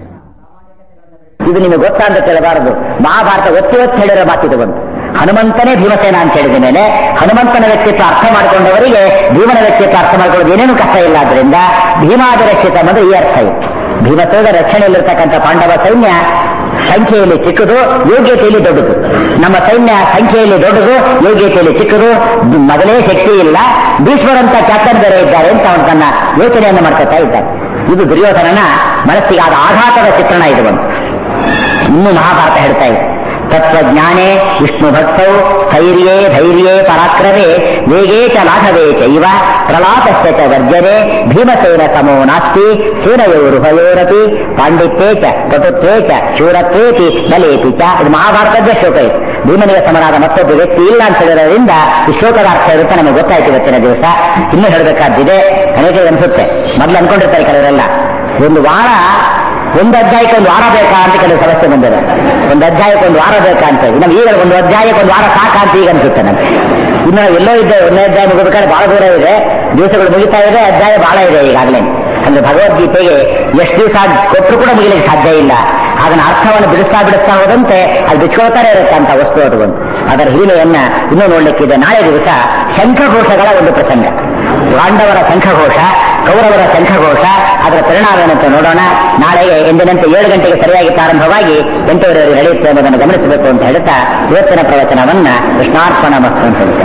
ಇದು ನಿಮಗೆ ಗೊತ್ತಾ ಅಂತ ಕೇಳಬಾರದು ಮಹಾಭಾರತ ಒತ್ತಿ ಒತ್ತಿ ಹೇಳಿರೋ ಮಾತಿದು ಬಂತು ಹನುಮಂತನೇ ಭೀಮಸೇನ ಅಂತ ಹೇಳಿದ ಮೇಲೆ ಹನುಮಂತನ ವ್ಯಕ್ತಿತ್ವ ಅರ್ಥ ಮಾಡಿಕೊಂಡವರಿಗೆ ಭೀಮನ ವ್ಯಕ್ತಿತ್ವ ಅರ್ಥ ಮಾಡ್ಕೊಳ್ಳೋದು ಏನೇನು ಕಷ್ಟ ಇಲ್ಲ ಆದ್ರಿಂದ ಭೀಮಾದಿ ರಕ್ಷಿತ ಅನ್ನೋದು ಈ ಅರ್ಥ ಇದೆ ಭೀಮಸೇನ ರಕ್ಷಣೆಯಲ್ಲಿರ್ತಕ್ಕಂಥ ಪಾಂಡವ ಸೈನ್ಯ ಸಂಖ್ಯೆಯಲ್ಲಿ ಚಿಕ್ಕದು ಯೋಗ್ಯತೆಯಲ್ಲಿ ದೊಡ್ಡದು ನಮ್ಮ ಸೈನ್ಯ ಸಂಖ್ಯೆಯಲ್ಲಿ ದೊಡ್ಡದು ಯೋಗ್ಯತೆಯಲ್ಲಿ ಚಿಕ್ಕದು ಮೊದಲೇ ಶಕ್ತಿ ಇಲ್ಲ ಭೀಷ್ಮರಂತ ಕ್ಯಾಪ್ಟನ್ ಬೇರೆ ಇದ್ದಾರೆ ಅಂತ ಅವನು ತನ್ನ ಯೋಚನೆಯನ್ನು ಮಾಡ್ಕೊತಾ ಇದ್ದಾರೆ ಇದು ದುರ್ಯೋಧನನ ಮನಸ್ಸಿಗಾದ ಆಘಾತದ ಚಿತ್ರಣ ಇದು ಒಂದು ಇನ್ನು ಮಹಾಭಾರತ ಹೇಳ್ತಾ ಇದೆ ತತ್ವಜ್ಞಾನೇ ವಿಷ್ಣು ಭಕ್ತೌ ಸ್ಥೈರ್ಯೇ ಧೈರ್ಯೇ ಪರಾಕ್ರಮೇ ವೇಗೇ ಚ ಲಾಘವೇ ಚೈವ ಪ್ರಲಾಪಸ್ಯ ಚ ವರ್ಜನೆ ಭೀಮಸೇನ ಸಮೋ ನಾಸ್ತಿ ಸೇನಯೋರುಭಯೋರಪಿ ಪಾಂಡಿತ್ಯೇ ಚ ಪಟುತ್ವೇ ಚ ಶೂರತ್ವೇತಿ ಬಲೇತಿ ಚ ಇದು ಮಹಾಭಾರತದ್ದೇ ಶ್ಲೋಕ ಇದೆ ಭೀಮನಿಗೆ ಸಮನಾದ ಮತ್ತೊಬ್ಬ ವ್ಯಕ್ತಿ ಇಲ್ಲ ಅಂತ ಹೇಳಿರೋದ್ರಿಂದ ಈ ಶ್ಲೋಕದ ಅರ್ಥ ಇರುತ್ತೆ ನಮಗೆ ಗೊತ್ತಾಯ್ತು ಇವತ್ತಿನ ದಿವಸ ಇನ್ನೂ ಹೇಳಬೇಕಾದ್ದಿದೆ ಅನೇಕ ಅನ್ಸುತ್ತೆ ಮೊದಲು ಅನ್ಕೊಂಡಿರ್ತಾರೆ ಕೆಲವರೆಲ್ಲ ಒಂದು ವಾರ ಒಂದು ಅಧ್ಯಾಯಕ್ಕೆ ಒಂದು ವಾರ ಬೇಕಾ ಅಂತ ಕೆಲವು ಸಮಸ್ಯೆ ಬಂದಿದೆ ಒಂದು ಅಧ್ಯಾಯಕ್ಕೆ ಒಂದು ವಾರ ಬೇಕಾ ಅಂತ ನಮ್ಗೆ ಈಗ ಒಂದು ಅಧ್ಯಾಯಕ್ಕೆ ಒಂದು ವಾರ ಸಾಕಾ ಅಂತ ಈಗ ಅನ್ಸುತ್ತೆ ನಮ್ಗೆ ಇನ್ನು ಎಲ್ಲೋ ಇದ್ದೆ ಒಂದನೇ ಅಧ್ಯಾಯ ಮುಗಿಬೇಕಾದ್ರೆ ಬಹಳ ದೂರ ಇದೆ ದಿವಸಗಳು ಮುಗಿತಾ ಇದೆ ಅಧ್ಯಾಯ ಬಹಳ ಇದೆ ಈಗಾಗಲೇ ಅಂದ್ರೆ ಭಗವದ್ಗೀತೆಗೆ ಎಷ್ಟು ದಿವಸ ಕೊಟ್ಟರು ಕೂಡ ಮುಗಿಲಿಕ್ಕೆ ಸಾಧ್ಯ ಇಲ್ಲ ಅದನ್ನ ಅರ್ಥವನ್ನು ಬಿಡಿಸ್ತಾ ಬಿಡಿಸ್ತಾ ಹೋದಂತೆ ಅದು ಬಿಚ್ಕೊಳ್ತಾನೆ ಇರುತ್ತೆ ಅಂತ ವಸ್ತು ಅದು ಒಂದು ಅದರ ಹಿರಿಮೆಯನ್ನ ಇನ್ನೂ ನೋಡ್ಲಿಕ್ಕಿದೆ ನಾಳೆ ದಿವಸ ಶಂಖಘೋಷಗಳ ಒಂದು ಪ್ರಸಂಗ ಪಾಂಡವರ ಶಂಖಘೋಷ ಕೌರವರ ಶಂಖಘೋಷ ಅದರ ಪರಿಣಾಮ ಏನಂತ ನೋಡೋಣ ನಾಳೆಗೆ ಎಂದಿನಂತೆ ಏಳು ಗಂಟೆಗೆ ಸರಿಯಾಗಿ ಪ್ರಾರಂಭವಾಗಿ ಎಂಟೂವರೆವರೆಗೆ ನಡೆಯುತ್ತೆ ಎಂಬುದನ್ನು ಗಮನಿಸಬೇಕು ಅಂತ ಹೇಳ್ತಾ ಇವತ್ತಿನ ಪ್ರವಚನವನ್ನ ಕೃಷ್ಣಾರ್ಪಣ ಮತ್ತು ಅಂತ ಹೇಳುತ್ತೆ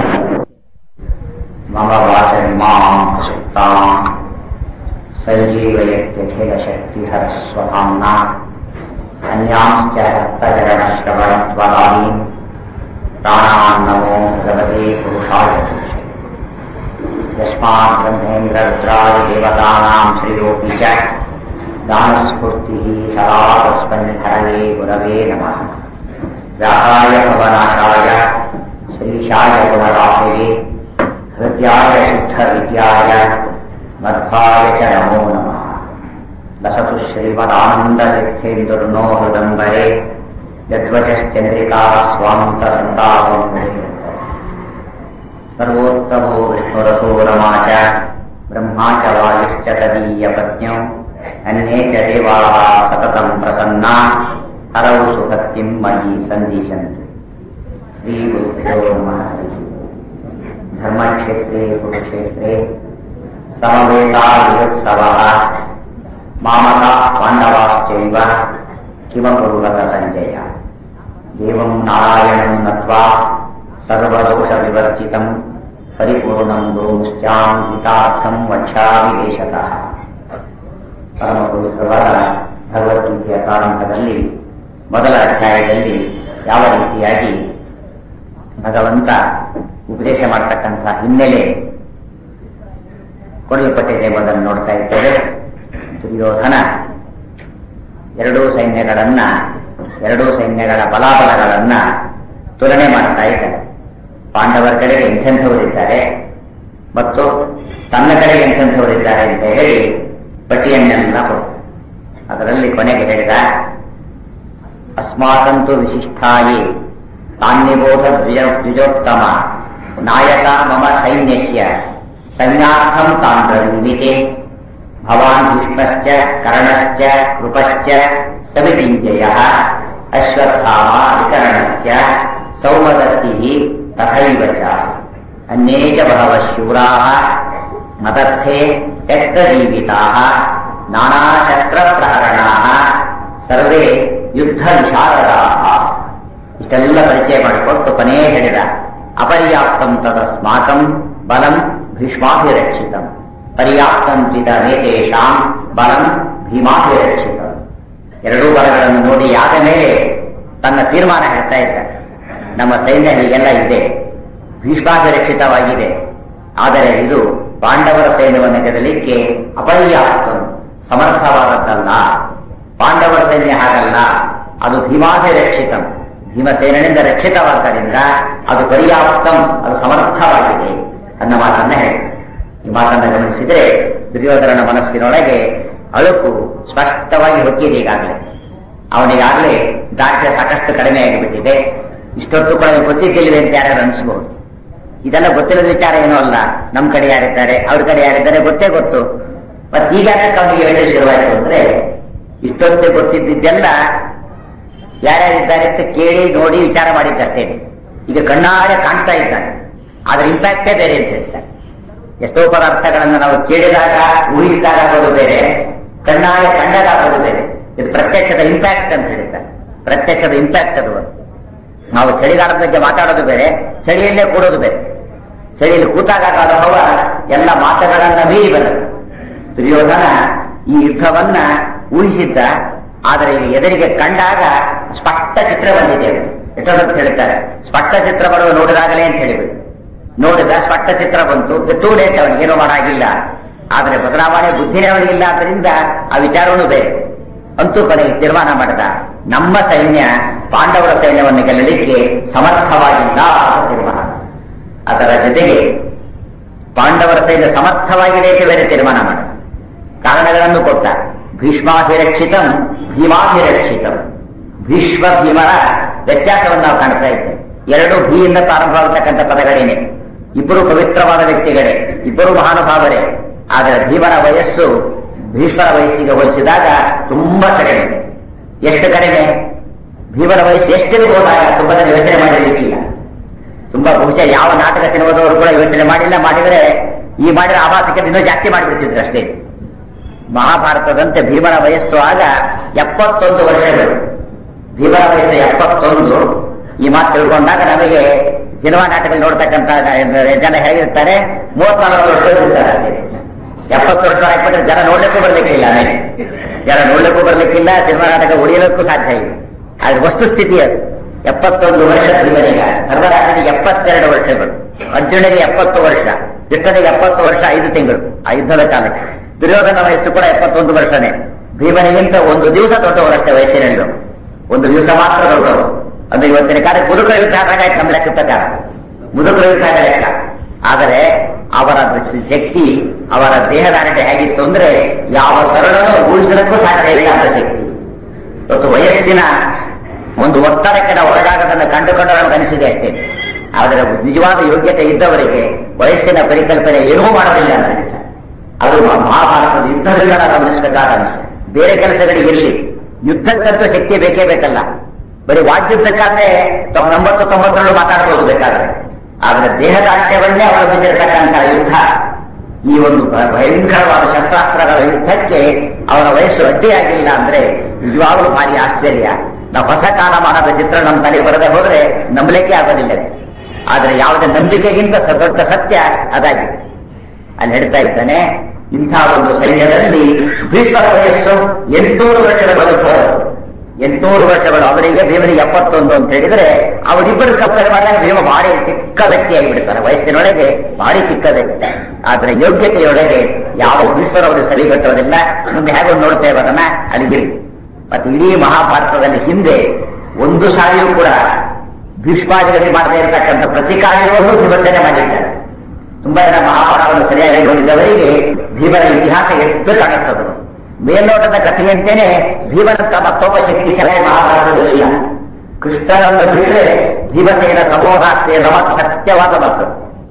मम वाचर्मां सुप्तां सञ्जीवयत्यखिलशक्तिहरस्वधाम्ना अन्यांश्च हस्तचरणश्रवणत्वदानीन् प्राणान्नमो भगवते पुरुषाय यस्मात् ब्रह्मेन्द्ररुद्राय देवतानां श्रियोऽपि च दानस्फूर्तिः सदा तस्मन्धरणे गुरवे नमः व्यासाय भवनाशाय श्रीशाय गुणराशिवे हृद्याय शुद्धविद्याय मध्वाय च नमो नमः लसतु श्रीमदानन्दतीर्थेन्दुर्नो हृदम्बरे यद्वचश्चन्द्रिका स्वान्तसन्तापं सर्वोत्तमो विष्णुरसो रमा च ब्रह्मा च वायुश्च तदीयपत्न्यौ अन्ये च देवाः सततं प्रसन्ना हरौ सुभक्तिं मयि सन्दिशन्तु श्रीगुरुभ्यो नमः हरिः धर्मक्षेत्रे कुरुक्षेत्रे समवेतायुत्सवः मामका पाण्डवाश्चैव किमकुर्वत सञ्जय देवं नारायणं नत्वा सर्वदोषविवर्जितं परिपूर्णं गुरुश्चां गीतार्थं वक्ष्यामि ದೇಶತಃ ಪರಮ ಪವಿತ್ರವಾದ ಭಗವದ್ಗೀತೆಯ ಪ್ರಾರಂಭದಲ್ಲಿ ಮೊದಲ ಅಧ್ಯಾಯದಲ್ಲಿ ಯಾವ ರೀತಿಯಾಗಿ ಭಗವಂತ ಉಪದೇಶ ಮಾಡತಕ್ಕಂಥ ಹಿನ್ನೆಲೆ ಕೊಡಲ್ಪಟ್ಟಿದೆ ಎಂಬುದನ್ನು ನೋಡ್ತಾ ಇದ್ದೇವೆ ದುರ್ಯೋಧನ ಎರಡೂ ಸೈನ್ಯಗಳನ್ನ ಎರಡೂ ಸೈನ್ಯಗಳ ಬಲಾಬಲಗಳನ್ನ ತುಲನೆ ಮಾಡ್ತಾ ಇದ್ದಾರೆ ಪಾಂಡವರ ಕಡೆಗೆ ಎಂಥೆಂಥವರಿದ್ದಾರೆ ಮತ್ತು ತನ್ನ ಕಡೆಗೆ ಎಂಥೆಂಥವರಿದ್ದಾರೆ ಅಂತ ಹೇಳಿ ಪಟ್ಟಿಯನ್ನೆಲ್ಲ ಕೊಡ್ತಾರೆ ಅದರಲ್ಲಿ ಕೊನೆಗೆ ಹೇಳಿದ ಅಸ್ಮಾಕಂತೂ ವಿಶಿಷ್ಟಾಯಿ ತಾನ್ನಿಬೋಧ ದ್ವಿಜ ದ್ವಿಜೋತ್ತಮ ನಾಯಕ ಮಮ ಸೈನ್ಯಸ್ಯ ಸಂಜ್ಞಾರ್ಥಂ ತಾನ್ ಪ್ರವೀಣಿತೆ ಭವಾನ್ ಭೀಷ್ಮಶ್ಚ ಕರ್ಣಶ್ಚ ಕೃಪಶ್ಚ ಸಮಿತಿಂಜಯ ಅಶ್ವತ್ಥಾಮ ವಿಕರಣಶ್ಚ ಸೌಮದತ್ತಿ ತಥೈವ ಚ ಅನ್ಯೇ ಚ ಬಹವಃ ಶೂರಾः ಮದರ್ಥೆ ತ್ಯಕ್ತಜೀವಿತಾः ನಾನಾಶಸ್ತ್ರಪ್ರಹರಣಾः ಸರ್ವೇ ಯುದ್ಧ ವಿಶಾರದಾः ಇಷ್ಟೆಲ್ಲ ಪರಿಚಯ ಮಾಡಿಕೊಟ್ಟು ಕೊನೇ ಹೇಳಿದ ಅಪರ್ಯಾಪ್ತಂ ತದಸ್ಮಾಕಂ ಬಲಂ ಭೀಷ್ಮಾಭಿರಕ್ಷಿತಂ ಪರ್ಯಾಪ್ತಂ ತ್ವಿತ ನೇತೇಷಾಂ ಬಲಂ ಭೀಮಾಭಿರಕ್ಷಿತಂ ಎರಡೂ ಬಲಗಳನ್ನು ನೋಡಿ ಆದ ಮೇಲೆ ತನ್ನ ತೀರ್ಮಾನ ಹೇಳ್ತಾ ಇದ್ದಾನೆ ನಮ್ಮ ಸೈನ್ಯ ಹೀಗೆಲ್ಲ ಇದೆ ಭೀಷ್ಮಾಭಿರಕ್ಷಿತವಾಗಿದೆ ಆದರೆ ಇದು ಪಾಂಡವರ ಸೈನ್ಯವನ್ನು ಗೆಲ್ಲಲಿಕ್ಕೆ ಅಪರ್ಯಾಪ್ತ ಸಮರ್ಥವಾದದ್ದಲ್ಲ ಪಾಂಡವರ ಸೈನ್ಯ ಹಾಗಲ್ಲ ಅದು ಭೀಮಾಭಿರಕ್ಷಿತಂ ಭೀಮಸೇನಿಂದ ರಕ್ಷಿತವಾದ್ದರಿಂದ ಅದು ಪರ್ಯಾಪ್ತಂ ಅದು ಸಮರ್ಥವಾಗಿದೆ ಅನ್ನೋ ಮಾತನ್ನ ಹೇಳಿ ಈ ಮಾತನ್ನು ಗಮನಿಸಿದ್ರೆ ದುರ್ಯೋಧನನ ಮನಸ್ಸಿನೊಳಗೆ ಅಳುಕು ಸ್ಪಷ್ಟವಾಗಿ ಹೊಕ್ಕಿದೆ ಈಗಾಗಲೇ ಅವನಿಗಾಗಲೇ ದಾರ್ಢ್ಯ ಸಾಕಷ್ಟು ಕಡಿಮೆ ಆಗಿಬಿಟ್ಟಿದೆ ಇಷ್ಟೊತ್ತು ಕೂಡ ಅವ್ನಿಗೆ ಗೊತ್ತಿದ್ದಿಲ್ವೇ ಅಂತ ಯಾರು ಅನಿಸ್ಬಹುದು ಇದೆಲ್ಲ ಗೊತ್ತಿಲ್ಲದ ವಿಚಾರ ಏನೂ ಅಲ್ಲ ನಮ್ಮ ಕಡೆ ಯಾರಿದ್ದಾರೆ ಅವ್ರ ಕಡೆ ಯಾರಿದ್ದಾರೆ ಗೊತ್ತೇ ಗೊತ್ತು ಮತ್ತೆ ಈಗ ಯಾಕೆ ಅವನಿಗೆ ಹೇಳಿ ಶುರುವಾಯಿತು ಅಂದ್ರೆ ಇಷ್ಟೊತ್ತೇ ಗೊತ್ತಿದ್ದೆಲ್ಲ ಯಾರ್ಯಾರಿದ್ದಾರೆ ಅಂತ ಕೇಳಿ ನೋಡಿ ವಿಚಾರ ಮಾಡಿದ್ದಷ್ಟೇನೆ ಈಗ ಕಣ್ಣಾರೆ ಕಾಣ್ತಾ ಇದ್ದಾನೆ ಆದ್ರೆ ಇಂಪ್ಯಾಕ್ಟೇ ಬೇರೆ ಅಂತ ಹೇಳ್ತಾರೆ ಎಷ್ಟೋ ಪದಾರ್ಥಗಳನ್ನು ನಾವು ಕೇಳಿದಾಗ ಊಹಿಸಿದಾಗ ಆಗೋದು ಬೇರೆ ಕಣ್ಣಾರೆ ಕಂಡಾಗ ಆಗೋದು ಬೇರೆ ಇದು ಪ್ರತ್ಯಕ್ಷದ ಇಂಪ್ಯಾಕ್ಟ್ ಅಂತ ಹೇಳ್ತಾರೆ ಪ್ರತ್ಯಕ್ಷದ ಇಂಪ್ಯಾಕ್ಟ್ ಅದು ನಾವು ಚಳಿಗಾಲದ ಬಗ್ಗೆ ಮಾತಾಡೋದು ಬೇರೆ ಚಳಿಯಲ್ಲೇ ಕೂಡೋದು ಬೇರೆ ಚಳಿಯಲ್ಲಿ ಕೂತಾಗ ಅನುಭವ ಎಲ್ಲ ಮಾತುಗಳನ್ನ ಮೀರಿ ಬರುತ್ತೆ ದುರ್ಯೋಧನ ಈ ಯುದ್ಧವನ್ನ ಊಹಿಸಿದ್ದ ಆದರೆ ಈಗ ಎದುರಿಗೆ ಕಂಡಾಗ ಸ್ಪಷ್ಟ ಚಿತ್ರ ಬಂದಿದೆ ಎಷ್ಟೊಂದು ಹೇಳ್ತಾರೆ ಸ್ಪಷ್ಟ ಚಿತ್ರ ಬರುವ ನೋಡಿದಾಗಲೇ ಅಂತ ಹೇಳಿಬಿಟ್ಟು ನೋಡಿದ ಸ್ಪಷ್ಟ ಚಿತ್ರ ಬಂತು ಎತ್ತೂಡೆ ಅಂತ ಅವನಿಗೆ ಏನೋ ಮಾಡಾಗಿಲ್ಲ ಆದರೆ ಬದಲಾವಣೆ ಬುದ್ಧಿನೇ ಅವನಿಗಿಲ್ಲ ಆದ್ರಿಂದ ಆ ವಿಚಾರವೂ ಬೇರೆ ಅಂತೂ ಕೊನೆಗೆ ತೀರ್ಮಾನ ಮಾಡಿದ ನಮ್ಮ ಸೈನ್ಯ ಪಾಂಡವರ ಸೈನ್ಯವನ್ನು ಗೆಲ್ಲಲಿಕ್ಕೆ ಸಮರ್ಥವಾಗಿಲ್ಲ ಅಂತ ತೀರ್ಮಾನ ಅದರ ಜೊತೆಗೆ ಪಾಂಡವರ ಸೈನ್ಯ ಸಮರ್ಥವಾಗಿದೆ ಅಂತ ಬೇರೆ ತೀರ್ಮಾನ ಮಾಡ ಕಾರಣಗಳನ್ನು ಕೊಟ್ಟ ಭೀಷ್ಮಾಭಿರಕ್ಷಿತಂ ಭೀಮಾಭಿರಕ್ಷಿತಂ ಭೀಷ್ಮ ಭೀಮರ ವ್ಯತ್ಯಾಸವನ್ನು ನಾವು ಕಾಣ್ತಾ ಇದ್ದೇವೆ ಎರಡು ಭೀಯಿಂದ ಪ್ರಾರಂಭವಾಗತಕ್ಕಂಥ ಪದಗಳೇನೆ ಇಬ್ಬರು ಪವಿತ್ರವಾದ ವ್ಯಕ್ತಿಗಳೇ ಇಬ್ಬರು ಮಹಾನುಭಾವರೇ ಆದರೆ ಭೀಮನ ವಯಸ್ಸು ಭೀಷ್ಮರ ವಯಸ್ಸಿಗೆ ಹೋಲಿಸಿದಾಗ ತುಂಬಾ ಕಡಿಮೆ ಎಷ್ಟು ಕಡಿಮೆ ಭೀಮನ ವಯಸ್ಸು ಎಷ್ಟಿರಬಹುದಾಗ ತುಂಬಾ ಜನ ಯೋಚನೆ ಮಾಡಿರ್ಲಿಕ್ಕಿಲ್ಲ ತುಂಬಾ ಬಹುಶಃ ಯಾವ ನಾಟಕ ಸಿನಿಮಾದವರು ಕೂಡ ಯೋಚನೆ ಮಾಡಿಲ್ಲ ಮಾಡಿದರೆ ಈ ಮಾಡಿದ ಆಭಾಸಕ್ಕೆ ಇನ್ನೂ ಜಾಸ್ತಿ ಮಾಡಿಬಿಡ್ತಿದ್ರು ಅಷ್ಟೇ ಮಹಾಭಾರತದಂತೆ ಭೀಮನ ವಯಸ್ಸು ಆಗ ಎಪ್ಪತ್ತೊಂದು ವರ್ಷಗಳು ಭೀಮನ ವಯಸ್ಸು ಎಪ್ಪತ್ತೊಂದು ಈ ಮಾತು ತಿಳ್ಕೊಂಡಾಗ ನಮಗೆ ಸಿನಿಮಾ ನಾಟಕ ನೋಡ್ತಕ್ಕಂಥ ಜನ ಹೇಗಿರ್ತಾರೆ ಮೂವತ್ನಾಲ್ಕು ವರ್ಷ ಇರ್ತಾರೆ ಎಪ್ಪತ್ತು ವರ್ಷ ಹಾಕ್ಬಿಟ್ರೆ ಜನ ನೋಡ್ಲಿಕ್ಕೂ ಬರ್ಲಿಕ್ಕಿಲ್ಲ ಆಮೇಲೆ ಜನ ನೋಡ್ಲಿಕ್ಕೂ ಬರ್ಲಿಕ್ಕಿಲ್ಲ ಸಿನಿಮಾ ನಾಟಕ ಉಳಿಯಲಿಕ್ಕೂ ಸಾಧ್ಯ ಇಲ್ಲ ಆದ್ರೆ ವಸ್ತುಸ್ಥಿತಿ ಅದು ಎಪ್ಪತ್ತೊಂದು ವರ್ಷ ಭೀಮನಿಗ ಧರ್ಮರಾಜನಿಗೆ ಎಪ್ಪತ್ತೆರಡು ವರ್ಷಗಳು ಅರ್ಜುನಿಗೆ ಎಪ್ಪತ್ತು ವರ್ಷ ಕೃಷ್ಣನಿಗೆ ಎಪ್ಪತ್ತು ವರ್ಷ ಐದು ತಿಂಗಳು ಆ ಯುದ್ಧದ ಕಾಲಕ್ಕೆ ದುರ್ಯೋಧನ ವಯಸ್ಸು ಕೂಡ ಎಪ್ಪತ್ತೊಂದು ವರ್ಷನೇ ಭೀಮನಿಗಿಂತ ಒಂದು ದಿವಸ ದೊಡ್ಡವರಷ್ಟೇ ವಯಸ್ಸಿನಲ್ಲಿ ಒಂದು ದಿವಸ ಮಾತ್ರ ದೊಡ್ಡವರು ಅಂದ್ರೆ ಇವತ್ತಿನ ಕಾಲ ಮುದುಕರ ಯುದ್ಧ ಆದಾಗ ಆಯ್ತು ನಮ್ಮ ಲೆಕ್ಕ ಪ್ರಕಾರ ಮುದುಕರ ಯುದ್ಧ ಆದ ಲೆಕ್ಕ ಆದರೆ ಅವರ ಶಕ್ತಿ ಅವರ ದೇಹದಾರತೆ ಹೇಗಿತ್ತು ಅಂದ್ರೆ ಯಾವ ತರುಣನೂ ಊಹಿಸಲಿಕ್ಕೂ ಸಾಧ್ಯ ಇಲ್ಲ ಅಂತ ಶಕ್ತಿ ಇವತ್ತು ವಯಸ್ಸಿನ ಒಂದು ಒತ್ತಡಕ್ಕೆ ನಾವು ಒಳಗಾಗದನ್ನು ಕಂಡುಕೊಂಡು ನಮಗೆ ಅನಿಸಿದೆ ಅಷ್ಟೇ ಆದರೆ ನಿಜವಾದ ಯೋಗ್ಯತೆ ಇದ್ದವರಿಗೆ ವಯಸ್ಸಿನ ಪರಿಕಲ್ಪನೆ ಏನೂ ಮಾಡೋದಿಲ್ಲ ಅಂತ ಹೇಳ್ತಾರೆ. ಅದು ಮಹಾಭಾರತದ ಯುದ್ಧದಿಂದ ನಾವು ಗಮನಿಸಬೇಕಾದ ಅಂಶ ಬೇರೆ ಕೆಲಸಗಳಿಗೆ ಇರಲಿ ಯುದ್ಧಕ್ಕಂತೂ ಶಕ್ತಿ ಬೇಕೇ ಬೇಕಲ್ಲ ಬರೀ ವಾದ್ಯುದ್ಧಕ್ಕಾದ್ರೆ ತೊಂಬತ್ತು ತೊಂಬತ್ತರಲ್ಲೂ ಮಾತಾಡಬಹುದು ಬೇಕಾದ್ರೆ ಆದ್ರೆ ದೇಹದಾಟ್ಯವನ್ನೇ ಅವಲಂಬಿಸಿರ್ತಕ್ಕಂತಹ ಯುದ್ಧ ಈ ಒಂದು ಭ- ಭಯಂಕರವಾದ ಶಸ್ತ್ರಾಸ್ತ್ರಗಳ ಯುದ್ಧಕ್ಕೆ ಅವರ ವಯಸ್ಸು ಅಡ್ಡಿಯಾಗಿಲ್ಲ ಅಂದ್ರೆ ನಿಜವಾಗಲೂ ಭಾರಿ ಆಶ್ಚರ್ಯ ನಾವು ಹೊಸ ಕಾಲಮಾನದ ಚಿತ್ರ ನಮ್ಮ ತಲೆ ಬರದೆ ಹೋದ್ರೆ ನಂಬಲಿಕ್ಕೆ ಆಗೋದಿಲ್ಲ ಆದ್ರೆ ಯಾವುದೇ ನಂಬಿಕೆಗಿಂತ ಸ- ದೊಡ್ಡ ಸತ್ಯ ಅದಾಗಿದೆ ಅಲ್ಲಿ ಹೇಳ್ತಾ ಇದ್ದಾನೆ ಇಂಥ ಒಂದು ಸೈನ್ಯದಲ್ಲಿ ಭೀಷ್ಮರ ವಯಸ್ಸು ಎಂಟುನೂರು ವರ್ಷಗಳ ಬದುಕರು ಎಂಟುನೂರು ವರ್ಷಗಳು ಅವರಿಗೆ ಭೀಮನಿಗೆ ಎಪ್ಪತ್ತೊಂದು ಅಂತ ಹೇಳಿದ್ರೆ ಅವರಿಬ್ಬರು ಕಂಪೇರ್ ಮಾಡಿದಾಗ ಭೀಮ ಭಾರಿ ಚಿಕ್ಕ ವ್ಯಕ್ತಿ ಆಗಿಬಿಡ್ತಾರೆ ವಯಸ್ಸಿನೊಳಗೆ ಭಾರಿ ಚಿಕ್ಕ ವ್ಯಕ್ತಿ ಆದ್ರೆ ಯೋಗ್ಯತೆಯೊಳಗೆ ಯಾವ ಭೀಷ್ಮರವರು ಸರಿಗಟ್ಟೋದಿಲ್ಲ ಮುಂದೆ ಹೇಗೆ ನೋಡ್ತೇವೆ ಅದನ್ನ ಅಲ್ಲಿ ಬಿಡಿ ಮತ್ತೆ ಇಡೀ ಮಹಾಭಾರತದಲ್ಲಿ ಹಿಂದೆ ಒಂದು ಸಾರಿಯೂ ಕೂಡ ಭೀಷ್ಮಾದಿಗಳಿಗೆ ಮಾಡದೇ ಇರತಕ್ಕಂಥ ಪ್ರತಿಕಾರ್ಯವನ್ನು ಭೀಮಸೇನೆ ಮಾಡಿದ್ದಾರೆ ತುಂಬಾ ಜನ ಮಹಾಭಾರತವನ್ನು ಸರಿಯಾಗಿ ನೋಡಿದವರಿಗೆ ಭೀಮನ ಇತಿಹಾಸ ಎಷ್ಟು ಕಾಣುತ್ತದೆ ಮೇಲ್ನೋಟದ ಕಥೆಯಂತೆಯೇ ಭೀಮನಂತ ಮತ್ತೊಬ್ಬ ಶಕ್ತಿಶಾಲಿ ಮಹಾಭಾರತದಲ್ಲಿ ಇಲ್ಲ ಕೃಷ್ಣನನ್ನು ಬಿಟ್ಟರೆ ಭೀಮಸೇನ ಸಮೂಹಾಸ್ತಿ ಮಾತು ಸತ್ಯವಾದ ಮಾತು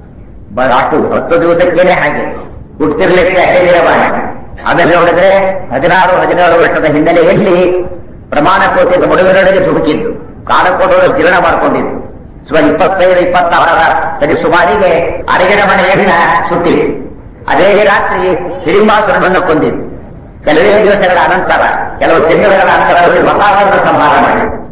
ಬ- ಅಷ್ಟು ಹತ್ತು ದಿವಸಕ್ಕೇನೆ ಹಾಗೆ ಹುಟ್ಟಿರ್ಲಿಕ್ಕೆ ಹೇಳಿರಬಾರ ಆಮೇಲೆ ನೋಡಿದ್ರೆ ಹದಿನಾರು ಹದಿನೇಳು ವರ್ಷದ ಹಿನ್ನೆಲೆಯಲ್ಲಿ ಪ್ರಮಾಣ ಕೋಟಿದ ಮುಡುಗರೊಳಗೆ ಧುಮುಕಿದ್ದು ಕಾಲಕೋಟೊಳಗೆ ಜೀರ್ಣ ಮಾಡಿಕೊಂಡಿದ್ದು ಸುಮಾರು ಇಪ್ಪತ್ತೈದು ಇಪ್ಪತ್ತಾರರ ಸರಿ ಸುಮಾರಿಗೆ ಅರಗಿನ ಮನೆಯನ್ನ ಸುಟ್ಟಿದೆ ಅದೇ ರಾತ್ರಿ ಹಿಡಿಂಬಾಸುರನನ್ನು ಕೊಂದಿದ್ದು ಕೆಲವೇ ದಿವಸಗಳ ಅನಂತರ ಕೆಲವು ತಿಂಗಳ ನಂತರ ಅವರಿಗೆ ಮತಾವರಣ ಸಂಹಾರ ಮಾಡಿದ್ರು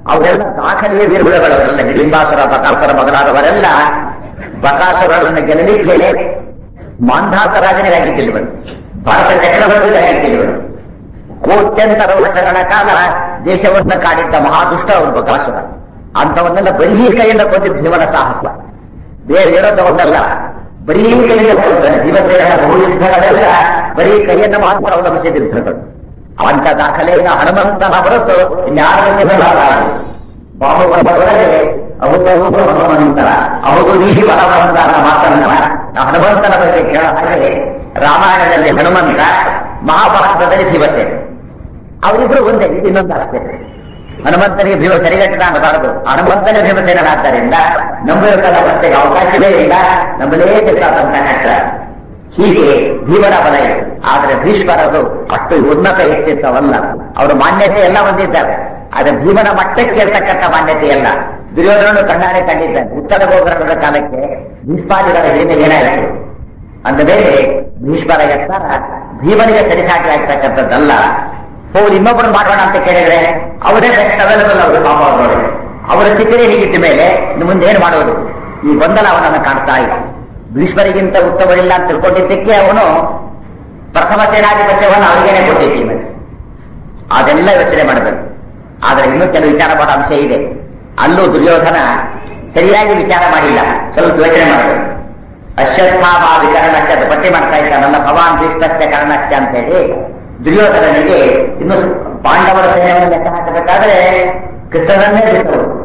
ಅವರೆಲ್ಲ ದಾಖಲೆಯ ವೀರಗಳವರೆಲ್ಲ ಹಿಡಿಂಬಾಸುರ ಬಕಾಸುರ ಮೊದಲಾದವರೆಲ್ಲ ಬಕಾಸುರರನ್ನು ಗೆಲ್ಲಲಿಕ್ಕೆ ಮಾಂಧಾತ ರಾಜನಿಗಾಗಿದ್ದಿಲ್ವರು ಭಾರತ ಚಕ್ರವರ್ತಿಗಾಗಿದ್ದಿಲ್ವರು ಕೋಟ್ಯಂತರ ವರ್ಷಗಳ ಕಾಲ ದೇಶವನ್ನು ಕಾಡಿದ್ದ ಮಹಾದುಷ್ಟ ಅವರು ಬಕಾಸುರ ಅಂಥವನ್ನೆಲ್ಲ ಬರೀ ಕೈಯಿಂದ ಕೊಂದಿದ್ದ ಭೀಮನ ಸಾಹಸ ಬೇರೆ ಇರೋದವನ್ನೆಲ್ಲ ಬರೀ ಕೈಯಿಂದ ಕೊಂದಿದ್ದಾನೆ ದಿವಸಗಳ ಬಹುಯುದ್ಧಗಳೆಲ್ಲ ಬರೀ ಕೈಯನ್ನು ಮಾತ್ರ ಅವಲಂಬಿಸಿದ ಯುದ್ಧಗಳು ಅಂತ ದಾಖಲೆಯಿಂದ ಹನುಮಂತನ ಹೊರತು ಇನ್ಯಾರ ಬಾಹುಬಲದೊಳಗೆ ಅಹುದು ಹನುಮಂತರ ಅಹುದು ನೀಡಿ ಬಲವಂತ ಅನ್ನೋ ಮಾತನ್ನ ನಾವು ಹನುಮಂತನ ಬಗ್ಗೆ ಕೇಳ ಹಾಗೆ ರಾಮಾಯಣದಲ್ಲಿ ಹನುಮಂತ ಮಹಾಭಾರತದಲ್ಲಿ ಭೀಮಸೇನ ಅವರಿಬ್ರು ಒಂದೇ ಇದು ಇನ್ನೊಂದು ಅಷ್ಟೇ ಹನುಮಂತನಿಗೆ ಭೀಮ ಸರಿಗಟ್ಟದ ಅನ್ನಬಾರದು ಹನುಮಂತನೇ ಭೀಮಸೇನಾದ್ದರಿಂದ ನಂಬಬೇಕಾದ ಪ್ರತ್ಯೇಕ ಅವಕಾಶವೇ ಇಲ್ಲ ನಂಬಲೇಬೇಕಾದಂತ ಕಷ್ಟ ಹೀಗೆ ಭೀಮನ ಬಲ ಇದೆ ಆದರೆ ಭೀಷ್ಮರದು ಅಷ್ಟು ಉನ್ನತ ವ್ಯಕ್ತಿತ್ವವಲ್ಲ ಅವರ ಮಾನ್ಯತೆ ಎಲ್ಲ ಹೊಂದಿದ್ದಾರೆ ಆದರೆ ಭೀಮನ ಮಟ್ಟಕ್ಕೆ ಇರ್ತಕ್ಕಂಥ ಮಾನ್ಯತೆ ಅಲ್ಲ ದುರ್ಯೋಧನನು ಕಣ್ಣಾರೆ ಕಂಡಿದ್ದಾನೆ ಉತ್ತರ ಗೋಪುರದ ಕಾಲಕ್ಕೆ ಭೀಷ್ಮಾದಿಗಳ ಹಿರಿಮೆ ಏನಾಯಿತು ಅಂದ ಮೇಲೆ ಭೀಷ್ಮರ ಎತ್ತರ ಭೀಮನಿಗೆ ಸರಿಸಾಟಿ ಆಗ್ತಕ್ಕಂಥದ್ದಲ್ಲ ಹೋಗಿ ಇನ್ನೊಬ್ಬರು ಮಾಡೋಣ ಅಂತ ಕೇಳಿದ್ರೆ ಅವರೇ ಬೆಸ್ಟ್ ಅವೈಲಬಲ್ ಅವರು ಪಾಪ ಅವರೊಳಗೆ ಅವರ ಸ್ಥಿತಿನೇ ಹೀಗಿದ್ದ ಮೇಲೆ ಇನ್ನು ಮುಂದೆ ಏನು ಮಾಡೋದು ಈ ಗೊಂದಲ ಅವನನ್ನು ಕಾಣ್ತಾ ಇದೆ ಭೀಷ್ಮರಿಗಿಂತ ಉತ್ತಮರಿಲ್ಲ ಅಂತ ತಿಳ್ಕೊಂಡಿದ್ದಕ್ಕೆ ಅವನು ಪ್ರಥಮ ಸೇನಾಧಿಪತ್ಯವನ್ನು ಅವರಿಗೇನೆ ಕೊಟ್ಟಿದ್ದೀವಿ ಅದೆಲ್ಲ ಯೋಚನೆ ಮಾಡಬೇಕು ಆದರೆ ಇನ್ನೂ ಕೆಲವು ವಿಚಾರ ಮಾಡೋ ಅಂಶ ಇದೆ ಅಲ್ಲೂ ದುರ್ಯೋಧನ ಸರಿಯಾಗಿ ವಿಚಾರ ಮಾಡಿಲ್ಲ ಸ್ವಲ್ಪ ಯೋಚನೆ ಮಾಡಬೇಕು ಅಶ್ವತ್ಥಾಮ ವಿಕರಣಶ್ಚ ಅಂತ ಪಟ್ಟಿ ಮಾಡ್ತಾ ಇದ್ದಾನಲ್ಲ ಭವಾನ್ ಭೀಷ್ಟಶ್ಚ ಕರ್ಣಶ್ಚ ಅಂತ ಹೇಳಿ ದುರ್ಯೋಧನನಿಗೆ ಇನ್ನು ಸ- ಪಾಂಡವರ ಸೈನ್ಯವನ್ನು ಲೆಕ್ಕ ಹಾಕಬೇಕಾದ್ರೆ ಕೃಷ್ಣನನ್ನೇ ಬಿಟ್ಟರು